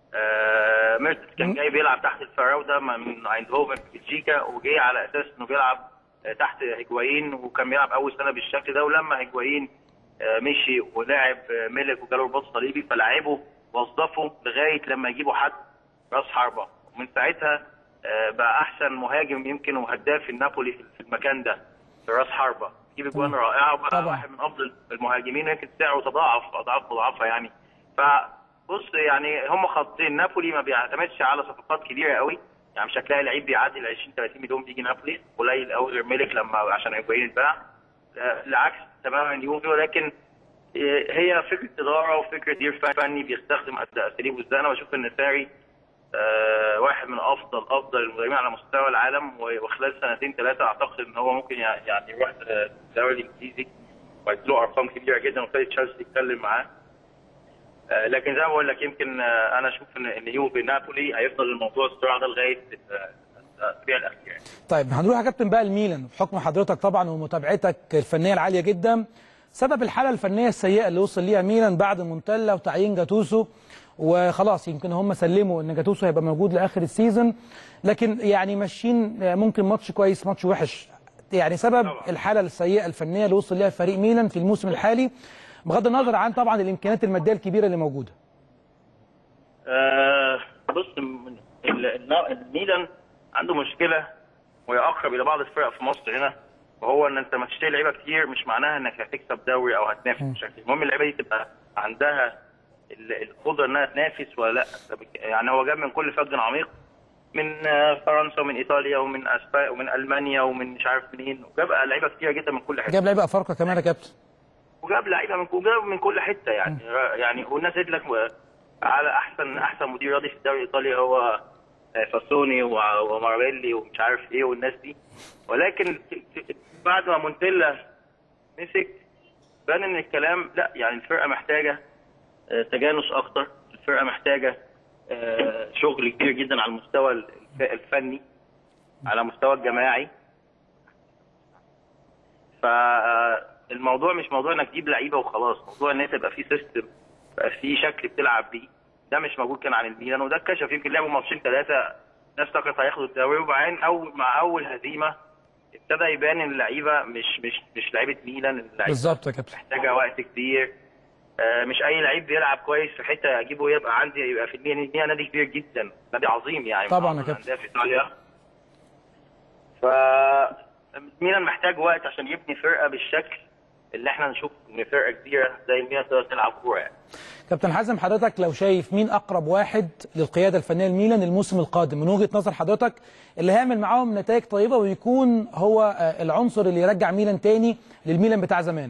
آه ميرتن كان جاي بيلعب تحت الفراوده من ايندهوفن في بلجيكا وجاي على اساس انه بيلعب تحت هيجوايين وكان بيلعب اول سنه بالشكل ده ولما هيجوايين آه مشي ولعب ملك وجاله رباط صليبي فلعبه وظفه لغايه لما يجيبوا حد راس حربه ومن ساعتها آه بقى احسن مهاجم يمكن وهداف النابولي في المكان ده في راس حربه يجيب اجوان رائعه وبقى طبعا. واحد من افضل المهاجمين يمكن سعره تضاعف اضعاف مضاعفه يعني فبص يعني هم خطين نابولي ما بيعتمدش على صفقات كبيره قوي يعني مش هتلاقي لعيب بيعدي ال 20 30 مليون بيجي نابولي قليل قوي غير ملك لما عشان هيجوايين اتباع العكس تماما يوفي ولكن هي فكره اداره وفكره دير فني بيستخدم اساليب ازاي انا بشوف ان ساري آه واحد من افضل افضل المدربين على مستوى العالم وخلال سنتين ثلاثه اعتقد ان هو ممكن يعني يروح الدوري الانجليزي ويديله ارقام كبيره جدا وابتدى تشيلسي يتكلم معاه آه لكن زي ما بقول لك يمكن آه انا اشوف ان ان يوفي نابولي هيفضل الموضوع الصراع ده لغايه الاسابيع الاخيره طيب هنروح يا كابتن بقى الميلان بحكم حضرتك طبعا ومتابعتك الفنيه العاليه جدا سبب الحاله الفنيه السيئه اللي وصل ليها ميلان بعد مونتيلا وتعيين جاتوسو وخلاص يمكن هم سلموا ان جاتوسو هيبقى موجود لاخر السيزون لكن يعني ماشيين ممكن ماتش كويس ماتش وحش يعني سبب طبعا. الحاله السيئه الفنيه اللي وصل ليها فريق ميلان في الموسم الحالي بغض النظر عن طبعا الامكانيات الماديه الكبيره اللي موجوده آه بص الميلان عنده مشكله وهي اقرب الى بعض الفرق في مصر هنا وهو ان انت ما تشتري لعيبه كتير مش معناها انك هتكسب دوري او هتنافس بشكل المهم اللعيبه دي تبقى عندها القدره انها تنافس ولا لا يعني هو جاب من كل فج عميق من فرنسا ومن ايطاليا ومن اسبانيا ومن المانيا ومن مش عارف منين وجاب لعيبه كتير جدا من كل حته جاب لعيبه افارقه كمان يا كابتن وجاب لعيبه من وجاب من كل حته يعني يعني والناس قالت لك على احسن احسن مدير رياضي في الدوري الايطالي هو فاسوني وماريلي ومش عارف ايه والناس دي ولكن بعد ما مونتيلا مسك بان ان الكلام لا يعني الفرقه محتاجه تجانس اكتر الفرقه محتاجه آه، شغل كبير جدا على المستوى الف- الفني على مستوى الجماعي فالموضوع مش موضوع انك تجيب لعيبه وخلاص موضوع ان انت يبقى في سيستم يبقى في شكل بتلعب بيه ده مش موجود كان عن الميلان وده اتكشف يمكن لعبوا ماتشين ثلاثه ناس فكرت هياخدوا الدوري وبعدين اول مع اول هزيمه ابتدى يبان ان اللعيبه مش مش مش لعيبه ميلان اللعيبه بالظبط يا كابتن محتاجه وقت كتير آه، مش اي لعيب بيلعب كويس في حته اجيبه يبقى عندي يبقى في الميلان الميلان نادي كبير جدا نادي عظيم يعني من طبعاً يا أعظم كابتن. الأندية في ايطاليا ف ميلان محتاج وقت عشان يبني فرقه بالشكل اللي احنا نشوف ان فرقه كبيره زي الميلان تقدر تلعب كوره يعني كابتن حازم حضرتك لو شايف مين اقرب واحد للقياده الفنيه لميلان الموسم القادم من وجهه نظر حضرتك اللي هيعمل معاهم نتائج طيبه ويكون هو آه، العنصر اللي يرجع ميلان تاني للميلان بتاع زمان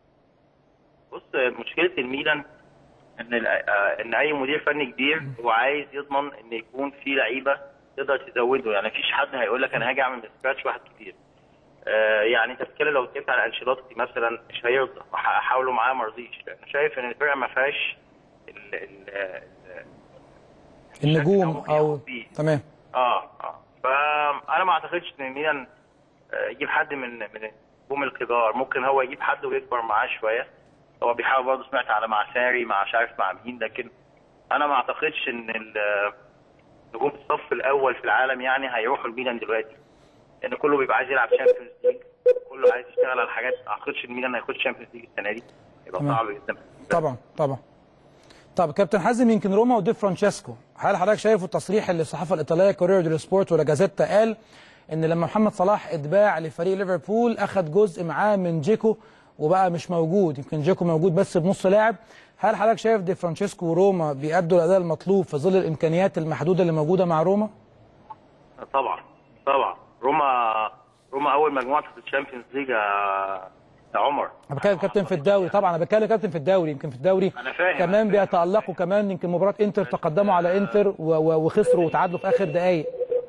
بص مشكله الميلان ان ال- آه، ان اي مدير فني كبير هو عايز يضمن ان يكون في لعيبه تقدر تزوده يعني مفيش حد هيقول لك انا هاجي اعمل من سكراتش واحد كبير آه، يعني انت بتتكلم لو اتكلمت على انشيلوتي مثلا مش هيرضى ح- حاولوا معاه ما رضيش انا شايف ان الفرقه ما فيهاش ال- ال- ال- النجوم الشكل او فيه. تمام اه اه فانا ما اعتقدش ان ميلان آه، يجيب حد من من النجوم الكبار ممكن هو يجيب حد ويكبر معاه شويه هو بيحاول برضه سمعت على مع ساري مع مش عارف مع مين لكن انا ما اعتقدش ان ال- نجوم الصف الاول في العالم يعني هيروحوا الميلان دلوقتي لان كله بيبقى عايز يلعب شامبيونز ليج كله عايز يشتغل على حاجات ما اعتقدش الميلان هياخد شامبيونز ليج السنه دي يبقى تمام. صعب جدا طبعا طبعا طب كابتن حازم يمكن روما ودي فرانشيسكو هل حضرتك شايف التصريح اللي الصحافه الايطاليه كورير ديلو سبورت ولا جازيتا قال ان لما محمد صلاح اتباع لفريق ليفربول اخذ جزء معاه من جيكو وبقى مش موجود يمكن جيكو موجود بس بنص لاعب هل حضرتك شايف دي فرانشيسكو وروما بيأدوا الاداء المطلوب في ظل الامكانيات المحدوده اللي موجوده مع روما طبعا طبعا روما روما اول مجموعه في الشامبيونز ليج يا يا عمر انا بتكلم كابتن في الدوري طبعا انا بتكلم كابتن في الدوري يمكن في الدوري أنا فاهم، كمان أنا فاهم. بيتالقوا كمان يمكن مباراه انتر تقدموا على انتر و- و- وخسروا وتعادلوا في اخر دقائق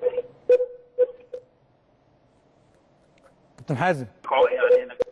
كابتن حازم يعني أنا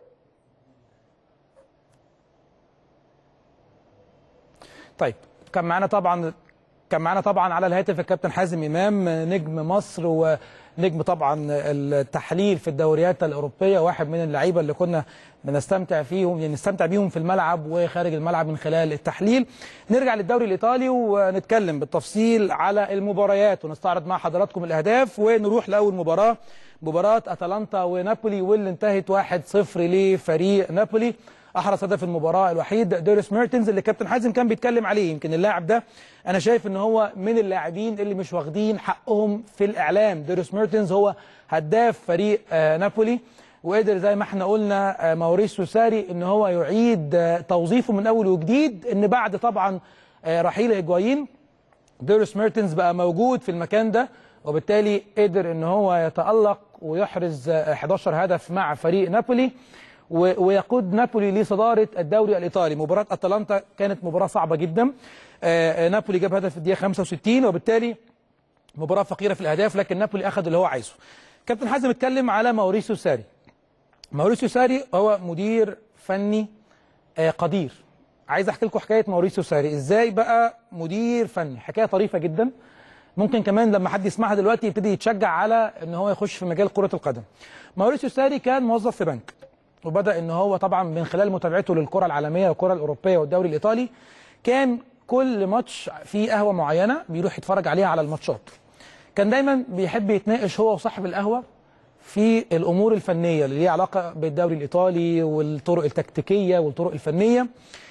طيب كان معانا طبعا كان معانا طبعا على الهاتف الكابتن حازم امام نجم مصر ونجم طبعا التحليل في الدوريات الاوروبيه واحد من اللعيبه اللي كنا بنستمتع فيهم يعني نستمتع بيهم في الملعب وخارج الملعب من خلال التحليل نرجع للدوري الايطالي ونتكلم بالتفصيل على المباريات ونستعرض مع حضراتكم الاهداف ونروح لاول مباراه مباراه اتلانتا ونابولي واللي انتهت 1-0 لفريق نابولي احرز هدف المباراه الوحيد ديريس ميرتنز اللي كابتن حازم كان بيتكلم عليه يمكن اللاعب ده انا شايف ان هو من اللاعبين اللي مش واخدين حقهم في الاعلام ديريس ميرتنز هو هداف فريق آه، نابولي وقدر زي ما احنا قلنا آه، ماوريسيو ساري ان هو يعيد آه، توظيفه من اول وجديد ان بعد طبعا آه، رحيل هيجوايين ديريس ميرتنز بقى موجود في المكان ده وبالتالي قدر ان هو يتالق ويحرز آه، 11 هدف مع فريق نابولي و- ويقود نابولي لصداره الدوري الايطالي مباراه اتلانتا كانت مباراه صعبه جدا آه، آه، نابولي جاب هدف في الدقيقه 65 وبالتالي مباراه فقيره في الاهداف لكن نابولي اخذ اللي هو عايزه كابتن حازم اتكلم على ماوريسيو ساري ماوريسيو ساري هو مدير فني آه، قدير عايز احكي لكم حكايه ماوريسيو ساري ازاي بقى مدير فني حكايه طريفه جدا ممكن كمان لما حد يسمعها دلوقتي يبتدي يتشجع على ان هو يخش في مجال كره القدم ماوريسيو ساري كان موظف في بنك وبدا ان هو طبعا من خلال متابعته للكره العالميه والكره الاوروبيه والدوري الايطالي كان كل ماتش فيه قهوه معينه بيروح يتفرج عليها على الماتشات كان دايما بيحب يتناقش هو وصاحب القهوه في الامور الفنيه اللي ليها علاقه بالدوري الايطالي والطرق التكتيكيه والطرق الفنيه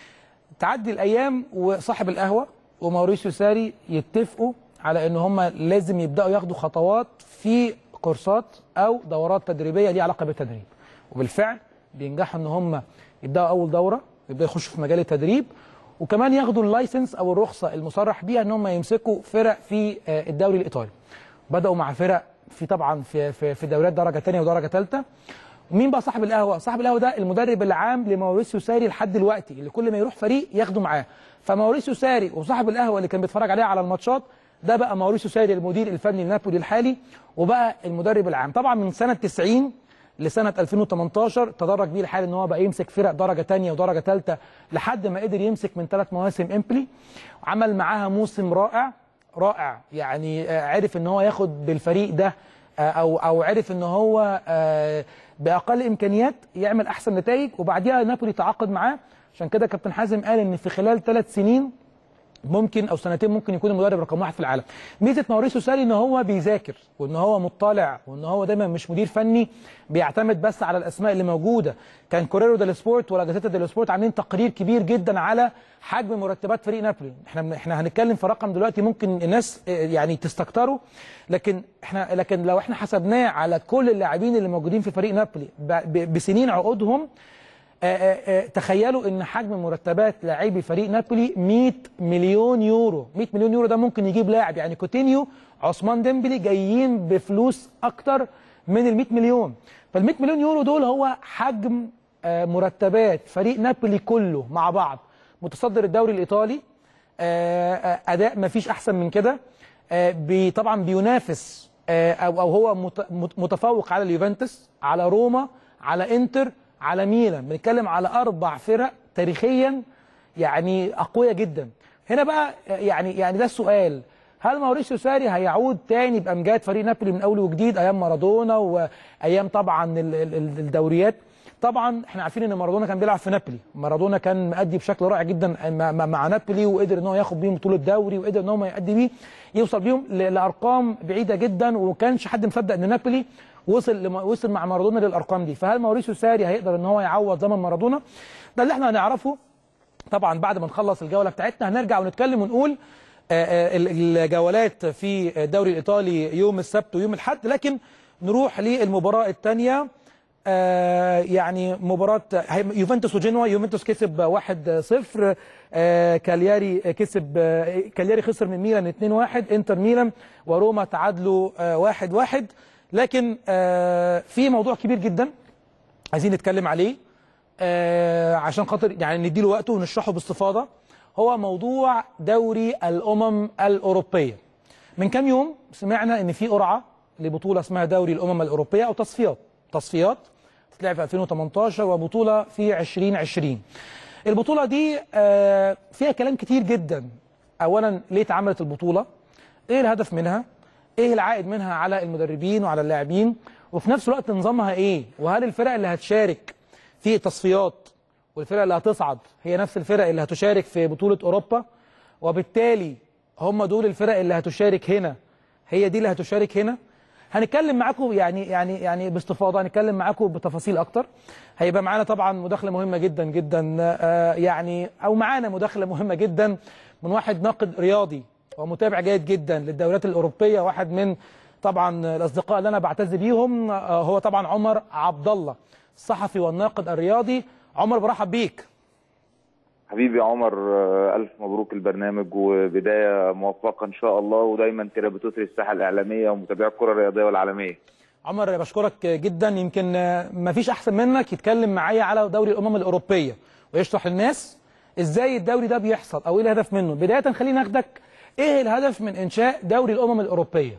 تعدي الايام وصاحب القهوه وماوريسيو ساري يتفقوا على ان هم لازم يبداوا ياخدوا خطوات في كورسات او دورات تدريبيه ليها علاقه بالتدريب وبالفعل بينجحوا ان هم يبداوا اول دوره يبداوا يخشوا في مجال التدريب وكمان ياخدوا اللايسنس او الرخصه المصرح بيها ان هم يمسكوا فرق في آه، الدوري الايطالي بداوا مع فرق في طبعا في في, في دوريات درجه ثانيه ودرجه ثالثه ومين بقى صاحب القهوه؟ صاحب القهوه ده المدرب العام لماوريسيو ساري لحد دلوقتي اللي كل ما يروح فريق ياخده معاه فماوريسيو ساري وصاحب القهوه اللي كان بيتفرج عليها على الماتشات ده بقى ماوريسيو ساري المدير الفني لنابولي الحالي وبقى المدرب العام طبعا من سنه 90 لسنه 2018 تدرج بيه الحال ان هو بقى يمسك فرق درجه ثانيه ودرجه ثالثه لحد ما قدر يمسك من ثلاث مواسم امبلي عمل معاها موسم رائع رائع يعني آه، عرف ان هو ياخد بالفريق ده آه، او او عرف ان هو آه، باقل امكانيات يعمل احسن نتائج وبعديها نابولي تعاقد معاه عشان كده كابتن حازم قال ان في خلال ثلاث سنين ممكن او سنتين ممكن يكون المدرب رقم واحد في العالم ميزه ماوريسيو ساري ان هو بيذاكر وان هو مطلع وان هو دايما مش مدير فني بيعتمد بس على الاسماء اللي موجوده كان كوريرو ديل سبورت ولا جازيتا ديل سبورت عاملين تقرير كبير جدا على حجم مرتبات فريق نابولي احنا احنا هنتكلم في رقم دلوقتي ممكن الناس آه، يعني تستكتره لكن احنا لكن لو احنا حسبناه على كل اللاعبين اللي موجودين في فريق نابولي ب- ب- بسنين عقودهم آه، آه، آه، تخيلوا ان حجم مرتبات لاعبي فريق نابولي 100 مليون يورو 100 مليون يورو ده ممكن يجيب لاعب يعني كوتينيو عثمان ديمبلي جايين بفلوس اكتر من ال 100 مليون فال 100 مليون يورو دول هو حجم آه، مرتبات فريق نابولي كله مع بعض متصدر الدوري الايطالي آه، آه، اداء ما فيش احسن من كده آه، بي طبعا بينافس آه، او او هو مت- مت- متفوق على اليوفنتوس على روما على انتر على ميلان بنتكلم على اربع فرق تاريخيا يعني اقوياء جدا هنا بقى آه، يعني يعني ده السؤال هل ماوريسيو ساري هيعود تاني بامجاد فريق نابولي من اول وجديد ايام مارادونا وايام طبعا ال- ال- ال- الدوريات طبعا احنا عارفين ان مارادونا كان بيلعب في نابولي مارادونا كان مأدي بشكل رائع جدا مع- مع مع نابولي وقدر ان هو ياخد بيهم بطوله دوري وقدر ان هو يأدي بيه يوصل بيهم ل- لارقام بعيده جدا وكانش حد مصدق ان نابولي وصل لما وصل مع مارادونا للارقام دي فهل ماوريسيو ساري هيقدر ان هو يعوض زمن مارادونا ده اللي احنا هنعرفه طبعا بعد ما نخلص الجوله بتاعتنا هنرجع ونتكلم ونقول آه، آه، ال- الجولات في الدوري الايطالي يوم السبت ويوم الاحد لكن نروح للمباراه الثانيه يعني مباراة هي- يوفنتوس وجنوا يوفنتوس كسب 1-0 آه، كالياري كسب آه، كالياري خسر من ميلان 2-1 انتر ميلان وروما تعادلوا آه، 1-1 لكن آه، في موضوع كبير جدا عايزين نتكلم عليه آه عشان خاطر يعني نديله وقته ونشرحه باستفاضه هو موضوع دوري الامم الاوروبيه من كام يوم سمعنا ان في قرعه لبطوله اسمها دوري الامم الاوروبيه او تصفيات تصفيات تتلعب في 2018 وبطوله في 2020 البطوله دي آه فيها كلام كتير جدا اولا ليه اتعملت البطوله ايه الهدف منها ايه العائد منها على المدربين وعلى اللاعبين وفي نفس الوقت نظامها ايه وهل الفرق اللي هتشارك في التصفيات والفرق اللي هتصعد هي نفس الفرق اللي هتشارك في بطولة أوروبا وبالتالي هم دول الفرق اللي هتشارك هنا هي دي اللي هتشارك هنا هنتكلم معاكم يعني يعني يعني باستفاضه هنتكلم معاكم بتفاصيل اكتر هيبقى معانا طبعا مداخله مهمه جدا جدا آه، يعني او معانا مداخله مهمه جدا من واحد ناقد رياضي ومتابع جيد جدا للدوريات الاوروبيه واحد من طبعا الاصدقاء اللي انا بعتز بيهم آه، هو طبعا عمر عبد الله الصحفي والناقد الرياضي عمر برحب بيك حبيبي يا عمر آه، ألف مبروك البرنامج وبداية موفقة إن شاء الله ودايما كده بتثري الساحة الإعلامية ومتابعي الكرة الرياضية والعالمية عمر بشكرك جدا يمكن ما فيش احسن منك يتكلم معايا على دوري الامم الاوروبيه ويشرح للناس ازاي الدوري ده بيحصل او ايه الهدف منه بدايه خلينا ناخدك ايه الهدف من انشاء دوري الامم الاوروبيه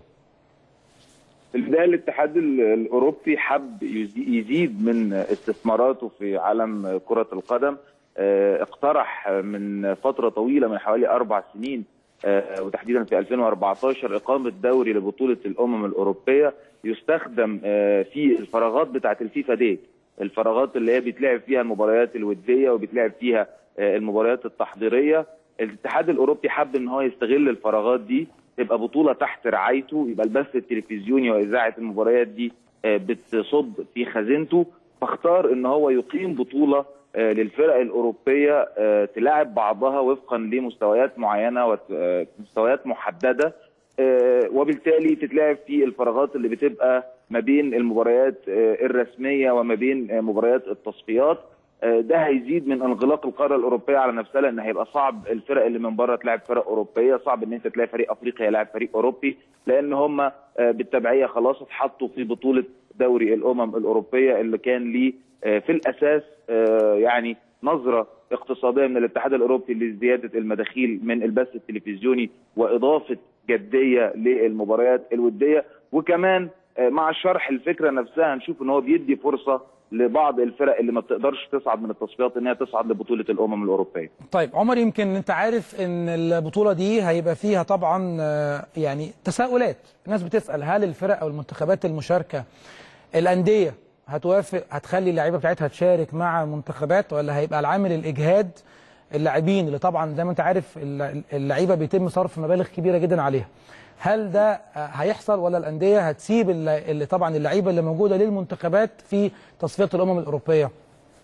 في البداية الاتحاد ال- الأوروبي حب يزي- يزيد من استثماراته في عالم كرة القدم آه، اقترح من فترة طويلة من حوالي أربع سنين آه، وتحديدا في 2014 إقامة دوري لبطولة الأمم الأوروبية يستخدم آه، في الفراغات بتاعة الفيفا دي الفراغات اللي هي بيتلعب فيها المباريات الودية وبيتلعب فيها آه، المباريات التحضيرية الاتحاد الأوروبي حب إن هو يستغل الفراغات دي تبقى بطولة تحت رعايته يبقى البث التلفزيوني وإذاعة المباريات دي آه، بتصب في خزينته فاختار ان هو يقيم بطوله آه، للفرق الاوروبيه آه، تلاعب بعضها وفقا لمستويات معينه ومستويات محدده آه، وبالتالي تتلعب في الفراغات اللي بتبقى ما بين المباريات آه، الرسميه وما بين آه، مباريات التصفيات آه، ده هيزيد من انغلاق القاره الاوروبيه على نفسها لان هيبقى صعب الفرق اللي من بره تلاعب فرق اوروبيه صعب ان انت تلاقي فريق افريقيا يلاعب فريق اوروبي لان هم آه، بالتبعيه خلاص اتحطوا في بطوله دوري الامم الاوروبيه اللي كان ليه آه، في الاساس آه، يعني نظره اقتصاديه من الاتحاد الاوروبي لزياده المداخيل من البث التلفزيوني واضافه جديه للمباريات الوديه وكمان آه، مع شرح الفكره نفسها هنشوف ان هو بيدي فرصه لبعض الفرق اللي ما بتقدرش تصعد من التصفيات ان هي تصعد لبطوله الامم الاوروبيه طيب عمر يمكن انت عارف ان البطوله دي هيبقى فيها طبعا آه، يعني تساؤلات الناس بتسال هل الفرق او المنتخبات المشاركه الانديه هتوافق هتخلي اللعيبه بتاعتها تشارك مع منتخبات ولا هيبقى العامل الاجهاد اللاعبين اللي طبعا زي ما انت عارف الل- اللعيبه بيتم صرف مبالغ كبيره جدا عليها هل ده آه، هيحصل ولا الانديه هتسيب الل- اللي طبعا اللعيبه اللي موجوده للمنتخبات في تصفيات الامم الاوروبيه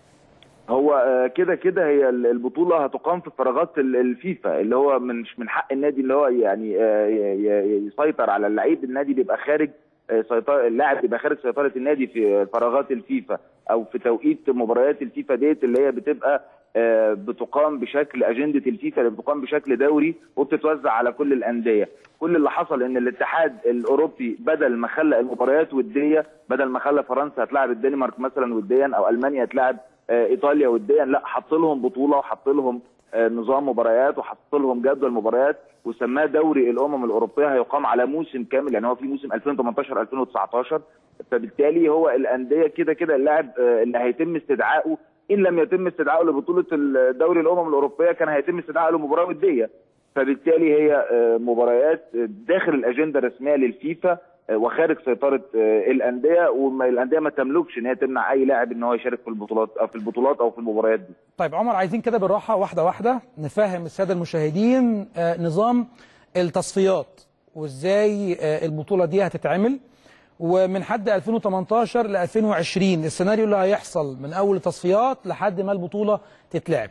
هو آه، كده كده هي ال- البطوله هتقام في فراغات ال- الفيفا اللي هو من مش من حق النادي اللي هو يعني آه، ي- ي- يسيطر على اللعيب النادي بيبقى خارج آه، سيطره اللاعب بيبقى خارج سيطره النادي في فراغات الفيفا او في توقيت مباريات الفيفا ديت اللي هي بتبقى آه، بتقام بشكل اجنده الفيفا اللي بتقام بشكل دوري وبتتوزع على كل الانديه كل اللي حصل ان الاتحاد الاوروبي بدل ما خلى المباريات وديه بدل ما خلى فرنسا هتلاعب الدنمارك مثلا وديا او المانيا هتلاعب آه، ايطاليا وديا لا حط لهم بطوله وحط لهم آه، نظام مباريات وحط لهم جدول مباريات وسماه دوري الامم الاوروبيه هيقام على موسم كامل يعني هو في موسم 2018 2019 فبالتالي هو الانديه كده كده اللاعب آه، اللي هيتم استدعائه ان لم يتم استدعائه لبطوله دوري الامم الاوروبيه كان هيتم استدعائه لمباراه وديه فبالتالي هي آه، مباريات داخل الاجنده الرسميه للفيفا آه، وخارج سيطره آه، الانديه والانديه ما تملكش ان هي تمنع اي لاعب ان هو يشارك في البطولات او في البطولات او في المباريات دي طيب عمر عايزين كده بالراحه واحده واحده نفهم الساده المشاهدين آه، نظام التصفيات وازاي آه، البطوله دي هتتعمل ومن حد 2018 ل 2020 السيناريو اللي هيحصل من اول التصفيات لحد ما البطوله تتلعب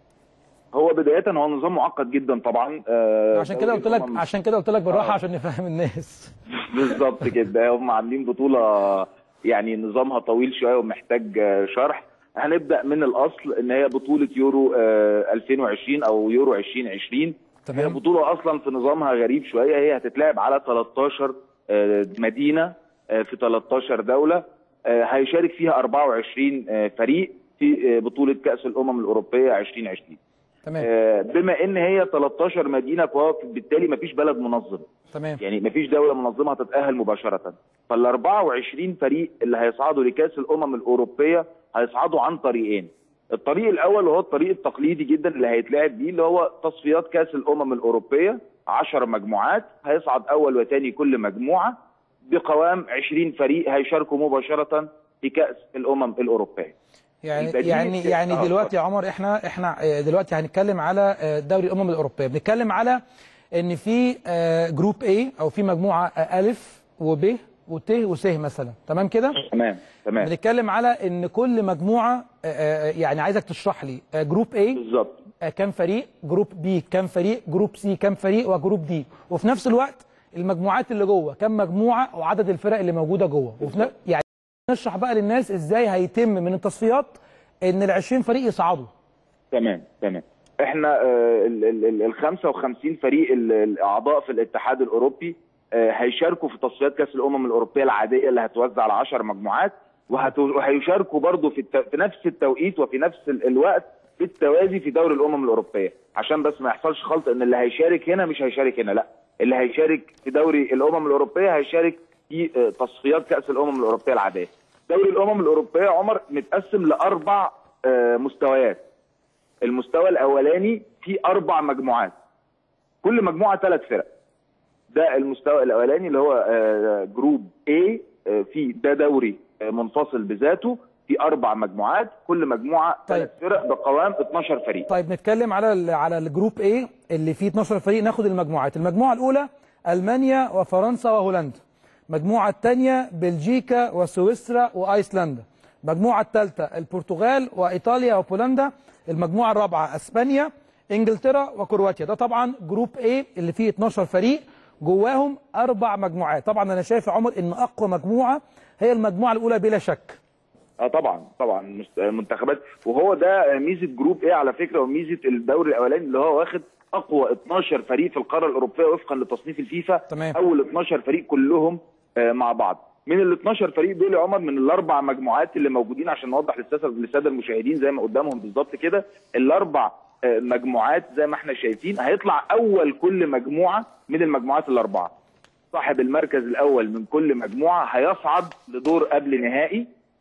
هو بدايه هو نظام معقد جدا طبعا آه، عشان كده قلت لك الأمم- عشان كده قلت لك بالراحه آه. عشان نفهم الناس بالظبط كده هم عاملين بطوله يعني نظامها طويل شويه ومحتاج آه، شرح هنبدا من الاصل ان هي بطوله يورو آه، 2020 او يورو 2020 هي تمام بطوله اصلا في نظامها غريب شويه هي هتتلعب على 13 آه، مدينه آه، في 13 دوله آه، هيشارك فيها 24 آه، فريق في آه، بطوله كاس الامم الاوروبيه 2020 تمام آه، بما ان هي 13 مدينه فهو بالتالي مفيش بلد منظم تمام يعني مفيش دوله منظمه هتتاهل مباشره فال 24 فريق اللي هيصعدوا لكاس الامم الاوروبيه هيصعدوا عن طريقين الطريق الاول وهو الطريق التقليدي جدا اللي هيتلعب بيه اللي هو تصفيات كاس الامم الاوروبيه 10 مجموعات هيصعد اول وثاني كل مجموعه بقوام 20 فريق هيشاركوا مباشره في كاس الامم الاوروبيه يعني البديل يعني كده. يعني آه، دلوقتي يا عمر احنا احنا آه، دلوقتي هنتكلم على آه، دوري الامم الاوروبيه بنتكلم على ان في آه، جروب A او في مجموعه آه، الف وب وت وس مثلا تمام كده تمام تمام بنتكلم على ان كل مجموعه آه، آه، يعني عايزك تشرح لي آه، جروب A بالظبط آه، كام فريق جروب بي كام فريق جروب سي كام فريق وجروب دي وفي نفس الوقت المجموعات اللي جوه كام مجموعه وعدد الفرق اللي موجوده جوه وفي ن... يعني نشرح بقى للناس ازاي هيتم من التصفيات ان ال 20 فريق يصعدوا تمام تمام احنا آه، ال ال- ال- ال 55 فريق ال- الاعضاء في الاتحاد الاوروبي آه، هيشاركوا في تصفيات كاس الامم الاوروبيه العاديه اللي هتوزع على 10 مجموعات وهت- وهيشاركوا برضه في, الت- في نفس التوقيت وفي نفس ال- الوقت بالتوازي في دوري الامم الاوروبيه عشان بس ما يحصلش خلط ان اللي هيشارك هنا مش هيشارك هنا لا اللي هيشارك في دوري الامم الاوروبيه هيشارك في آه، تصفيات كاس الامم الاوروبيه العاديه دوري الامم الاوروبيه يا عمر متقسم لاربع آه، مستويات المستوى الاولاني فيه اربع مجموعات كل مجموعه ثلاث فرق ده المستوى الاولاني اللي هو آه، جروب A آه، في ده دوري آه، منفصل بذاته في اربع مجموعات كل مجموعه ثلاث فرق بقوام 12 فريق طيب نتكلم على ال- على الجروب A اللي فيه 12 فريق ناخد المجموعات المجموعه الاولى المانيا وفرنسا وهولندا المجموعه الثانيه بلجيكا وسويسرا وايسلندا المجموعه الثالثه البرتغال وايطاليا وبولندا المجموعه الرابعه اسبانيا انجلترا وكرواتيا ده طبعا جروب A اللي فيه 12 فريق جواهم اربع مجموعات طبعا انا شايف يا عمر ان اقوى مجموعه هي المجموعه الاولى بلا شك اه طبعا طبعا مست- منتخبات وهو ده ميزه جروب ايه على فكره وميزه الدوري الاولاني اللي هو واخد اقوى 12 فريق في القاره الاوروبيه وفقا لتصنيف الفيفا تمام. اول 12 فريق كلهم آه، مع بعض من ال 12 فريق دول يا عمر من الاربع مجموعات اللي موجودين عشان نوضح للساده للساده المشاهدين زي ما قدامهم بالظبط كده الاربع آه، مجموعات زي ما احنا شايفين هيطلع اول كل مجموعه من المجموعات الاربعه صاحب المركز الاول من كل مجموعه هيصعد لدور قبل نهائي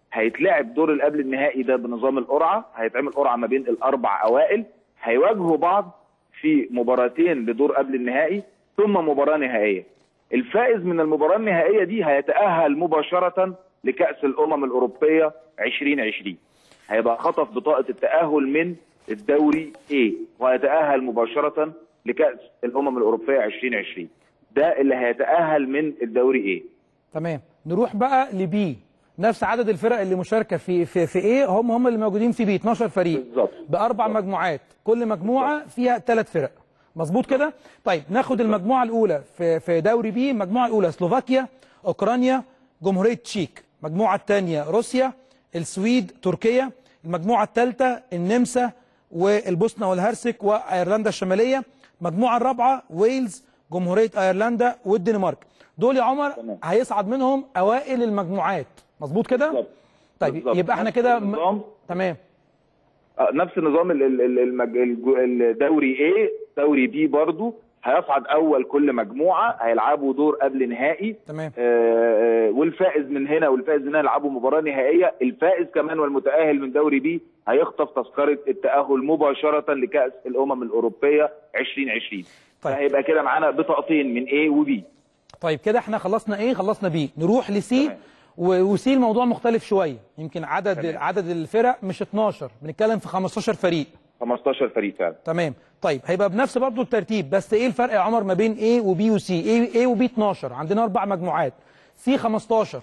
هيتلعب دور اللي قبل النهائي ده بنظام القرعه هيتعمل قرعه ما بين الاربع اوائل هيواجهوا بعض في مباراتين لدور قبل النهائي ثم مباراه نهائيه الفائز من المباراه النهائيه دي هيتاهل مباشره لكاس الامم الاوروبيه 2020 هيبقى خطف بطاقه التاهل من الدوري A وهيتاهل مباشره لكاس الامم الاوروبيه 2020 ده اللي هيتاهل من الدوري A تمام نروح بقى لبي نفس عدد الفرق اللي مشاركه في في في ايه هم هم اللي موجودين في بي 12 فريق بالظبط. باربع مجموعات كل مجموعه فيها ثلاث فرق مظبوط كده طيب ناخد المجموعه الاولى في في دوري بي المجموعه الاولى سلوفاكيا اوكرانيا جمهوريه تشيك المجموعه الثانيه روسيا السويد تركيا المجموعه الثالثه النمسا والبوسنه والهرسك وايرلندا الشماليه المجموعه الرابعه ويلز جمهوريه ايرلندا والدنمارك دول يا عمر تمام. هيصعد منهم اوائل المجموعات مظبوط كده بالظبط. طيب بالظبط. يبقى احنا نفس كده م... النظام. تمام آه، نفس النظام ال- ال- ال- المج- الج- الدوري A دوري بي برضو هيصعد اول كل مجموعه هيلعبوا دور قبل نهائي تمام آه، آه، والفائز من هنا والفائز من هنا يلعبوا مباراه نهائيه الفائز كمان والمتاهل من دوري بي هيخطف تذكره التاهل مباشره لكاس الامم الاوروبيه 2020 طيب. فهيبقى كده معانا بطاقتين من A وبي طيب كده احنا خلصنا ايه خلصنا بي نروح لسي تمام. و- وسي الموضوع مختلف شويه يمكن عدد تمام. عدد الفرق مش 12 بنتكلم في 15 فريق 15 فريق فعلا تمام طيب هيبقى بنفس برضو الترتيب بس ايه الفرق يا عمر ما بين A وبي وسي A, A وبي 12 عندنا اربع مجموعات سي 15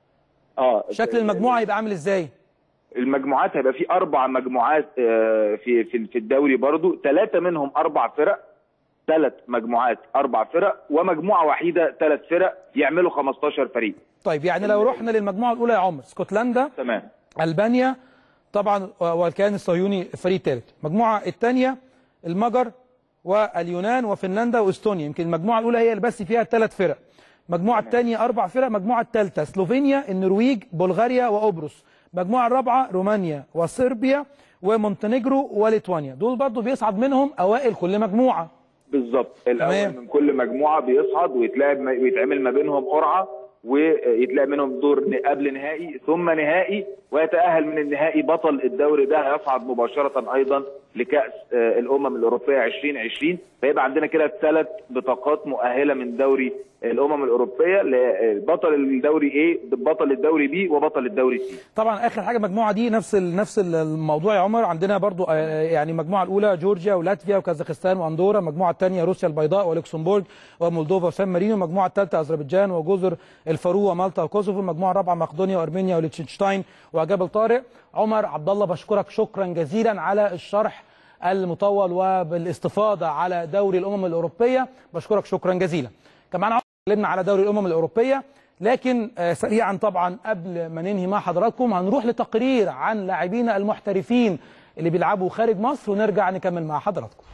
اه شكل المجموعه يبقى عامل ازاي المجموعات هيبقى في اربع مجموعات آه، في في في الدوري برضو ثلاثه منهم اربع فرق ثلاث مجموعات اربع فرق ومجموعه وحيده ثلاث فرق يعملوا 15 فريق طيب يعني لو رحنا للمجموعه الاولى يا عمر اسكتلندا تمام البانيا طبعا والكيان الصهيوني الفريق الثالث المجموعه الثانيه المجر واليونان وفنلندا واستونيا يمكن المجموعه الاولى هي اللي بس فيها ثلاث فرق المجموعه الثانيه اربع فرق المجموعه الثالثه سلوفينيا النرويج بلغاريا وقبرص المجموعه الرابعه رومانيا وصربيا ومونتينيجرو وليتوانيا دول برضو بيصعد منهم اوائل كل مجموعه بالظبط تمام. الاول من كل مجموعه بيصعد ويتلعب ويتعمل ما بينهم قرعه ويتلعب منهم دور ن- قبل نهائي ثم نهائي ويتاهل من النهائي بطل الدوري ده هيصعد مباشره ايضا لكاس آه، الامم الاوروبيه 2020 فيبقى عندنا كده ثلاث بطاقات مؤهله من دوري الامم الاوروبيه لبطل الدوري A بطل الدوري B وبطل الدوري C طبعا اخر حاجه المجموعه دي نفس ال- نفس ال- الموضوع يا عمر عندنا برضو آه، يعني المجموعه الاولى جورجيا ولاتفيا وكازاخستان واندورا المجموعه الثانيه روسيا البيضاء ولوكسمبورغ ومولدوفا وسان مارينو المجموعه الثالثه اذربيجان وجزر الفارو ومالطا وكوسوفو المجموعه الرابعه مقدونيا وارمينيا وليتشنشتاين وجبل طارق عمر عبد الله بشكرك شكرا جزيلا على الشرح المطول وبالاستفاضه على دوري الامم الاوروبيه بشكرك شكرا جزيلا كمان عمر اتكلمنا على دوري الامم الاوروبيه لكن آه، سريعا طبعا قبل ما ننهي مع حضراتكم هنروح لتقرير عن لاعبينا المحترفين اللي بيلعبوا خارج مصر ونرجع نكمل مع حضراتكم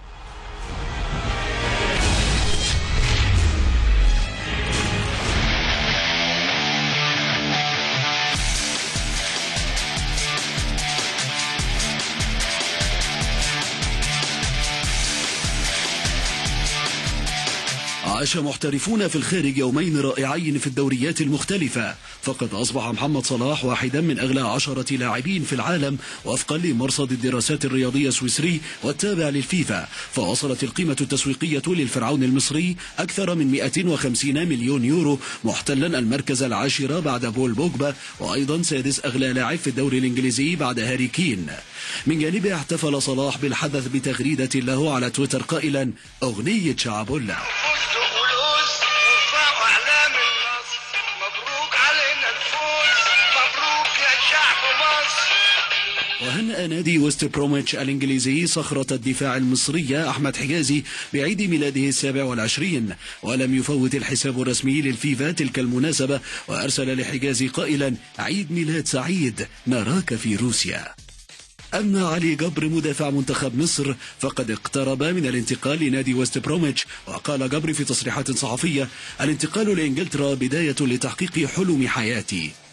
عاش محترفون في الخارج يومين رائعين في الدوريات المختلفة فقد أصبح محمد صلاح واحدا من أغلى عشرة لاعبين في العالم وفقا لمرصد الدراسات الرياضية السويسري والتابع للفيفا فوصلت القيمة التسويقية للفرعون المصري أكثر من 150 مليون يورو محتلا المركز العاشر بعد بول بوجبا وأيضا سادس أغلى لاعب في الدوري الإنجليزي بعد هاري كين من جانبه احتفل صلاح بالحدث بتغريدة له على تويتر قائلا أغنية شعبولة فزت فلوس وفاق اعلام النصر مبروك علينا الفوز مبروك يا شعب مصر وهنأ نادي ويست بروميتش الإنجليزي صخرة الدفاع المصرية أحمد حجازي بعيد ميلاده السابع والعشرين ولم يفوت الحساب الرسمي للفيفا تلك المناسبة وأرسل لحجازي قائلا عيد ميلاد سعيد نراك في روسيا أما علي جبر مدافع منتخب مصر فقد اقترب من الانتقال لنادي ويست بروميتش وقال جبر في تصريحات صحفية الانتقال لإنجلترا بداية لتحقيق حلم حياتي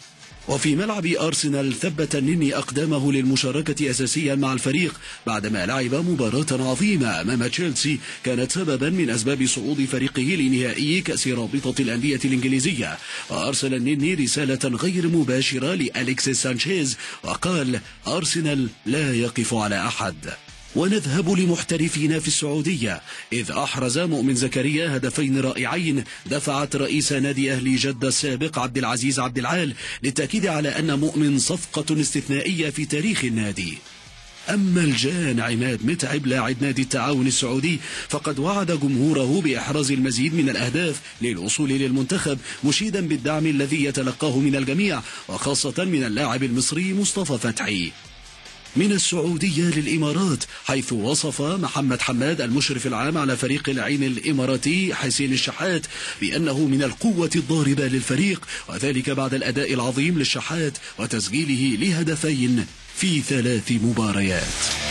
وفي ملعب أرسنال ثبت النني أقدامه للمشاركة أساسيا مع الفريق بعدما لعب مباراة عظيمة أمام تشيلسي كانت سببا من أسباب صعود فريقه لنهائي كأس رابطة الأندية الإنجليزية وأرسل النني رسالة غير مباشرة لأليكسيس سانشيز وقال أرسنال لا يقف على أحد ونذهب لمحترفين في السعودية إذ أحرز مؤمن زكريا هدفين رائعين دفعت رئيس نادي أهلي جدة السابق عبد العزيز عبد العال للتأكيد على أن مؤمن صفقة استثنائية في تاريخ النادي أما الجان عماد متعب لاعب نادي التعاون السعودي فقد وعد جمهوره بإحراز المزيد من الأهداف للوصول للمنتخب مشيدا بالدعم الذي يتلقاه من الجميع وخاصة من اللاعب المصري مصطفى فتحي من السعودية للإمارات حيث وصف محمد حماد المشرف العام على فريق العين الإماراتي حسين الشحات بأنه من القوة الضاربة للفريق وذلك بعد الأداء العظيم للشحات وتسجيله لهدفين في ثلاث مباريات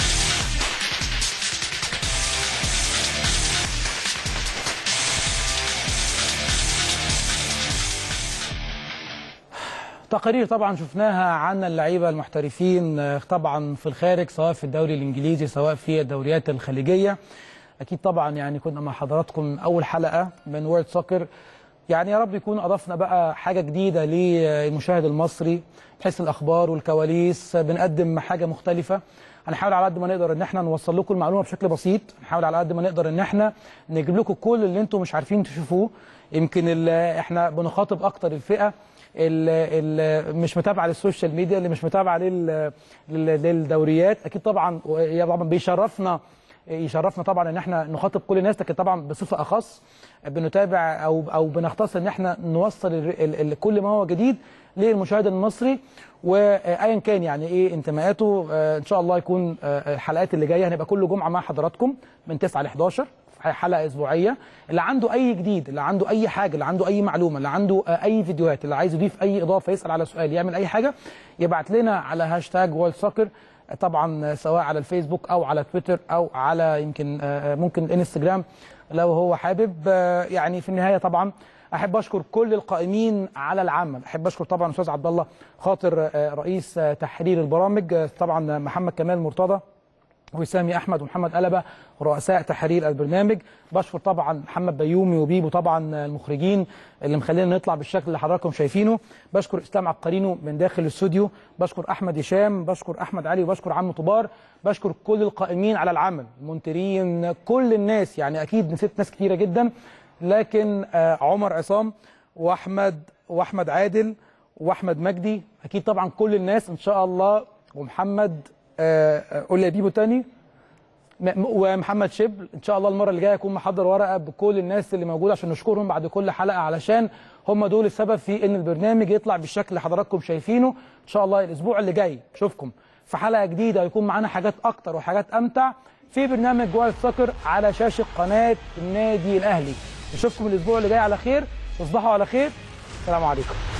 تقارير طبعا شفناها عن اللعيبه المحترفين آه، طبعا في الخارج سواء في الدوري الانجليزي سواء في الدوريات الخليجيه اكيد طبعا يعني كنا مع حضراتكم اول حلقه من وورد سوكر يعني يا رب يكون اضفنا بقى حاجه جديده للمشاهد المصري بحيث الاخبار والكواليس بنقدم حاجه مختلفه هنحاول على قد ما نقدر ان احنا نوصل لكم المعلومه بشكل بسيط نحاول على قد ما نقدر ان احنا نجيب لكم كل اللي انتم مش عارفين تشوفوه يمكن ال- احنا بنخاطب اكتر الفئه اللي مش متابعه للسوشيال ميديا اللي مش متابعه لل- لل- للدوريات اكيد طبعا وهي طبعا بيشرفنا يشرفنا طبعا ان احنا نخاطب كل الناس لكن طبعا بصفه اخص بنتابع او او بنختص ان احنا نوصل ال- ال- ال- كل ما هو جديد للمشاهد المصري وايا كان يعني ايه انتماءاته آه، ان شاء الله يكون آه، الحلقات اللي جايه هنبقى كل جمعه مع حضراتكم من 9 ل 11 في حلقه اسبوعيه اللي عنده اي جديد اللي عنده اي حاجه اللي عنده اي معلومه اللي عنده آه، اي فيديوهات اللي عايز يضيف اي اضافه يسال على سؤال يعمل اي حاجه يبعت لنا على هاشتاج وورلد سوكر طبعا سواء على الفيسبوك او على تويتر او على يمكن آه، آه، ممكن الانستجرام لو هو حابب آه، يعني في النهايه طبعا احب اشكر كل القائمين على العمل احب اشكر طبعا استاذ عبد الله خاطر آه، رئيس آه، تحرير البرامج آه، طبعا محمد كمال مرتضى وسامي احمد ومحمد قلبه رؤساء تحرير البرنامج بشكر طبعا محمد بيومي وبيبو طبعا المخرجين اللي مخلينا نطلع بالشكل اللي حضراتكم شايفينه بشكر اسلام عبقرينو من داخل الاستوديو بشكر احمد هشام بشكر احمد علي وبشكر عم طبار بشكر كل القائمين على العمل المنترين كل الناس يعني اكيد نسيت ناس كتيره جدا لكن آه، عمر عصام واحمد واحمد عادل واحمد مجدي اكيد طبعا كل الناس ان شاء الله ومحمد آه، آه، قول لي يا بيبو تاني م- م- ومحمد شبل ان شاء الله المره اللي جايه اكون محضر ورقه بكل الناس اللي موجوده عشان نشكرهم بعد كل حلقه علشان هم دول السبب في ان البرنامج يطلع بالشكل اللي حضراتكم شايفينه ان شاء الله الاسبوع اللي جاي اشوفكم في حلقه جديده يكون معانا حاجات اكتر وحاجات امتع في برنامج جوال سكر على شاشه قناه النادي الاهلي نشوفكم الاسبوع اللي جاي على خير تصبحوا على خير السلام عليكم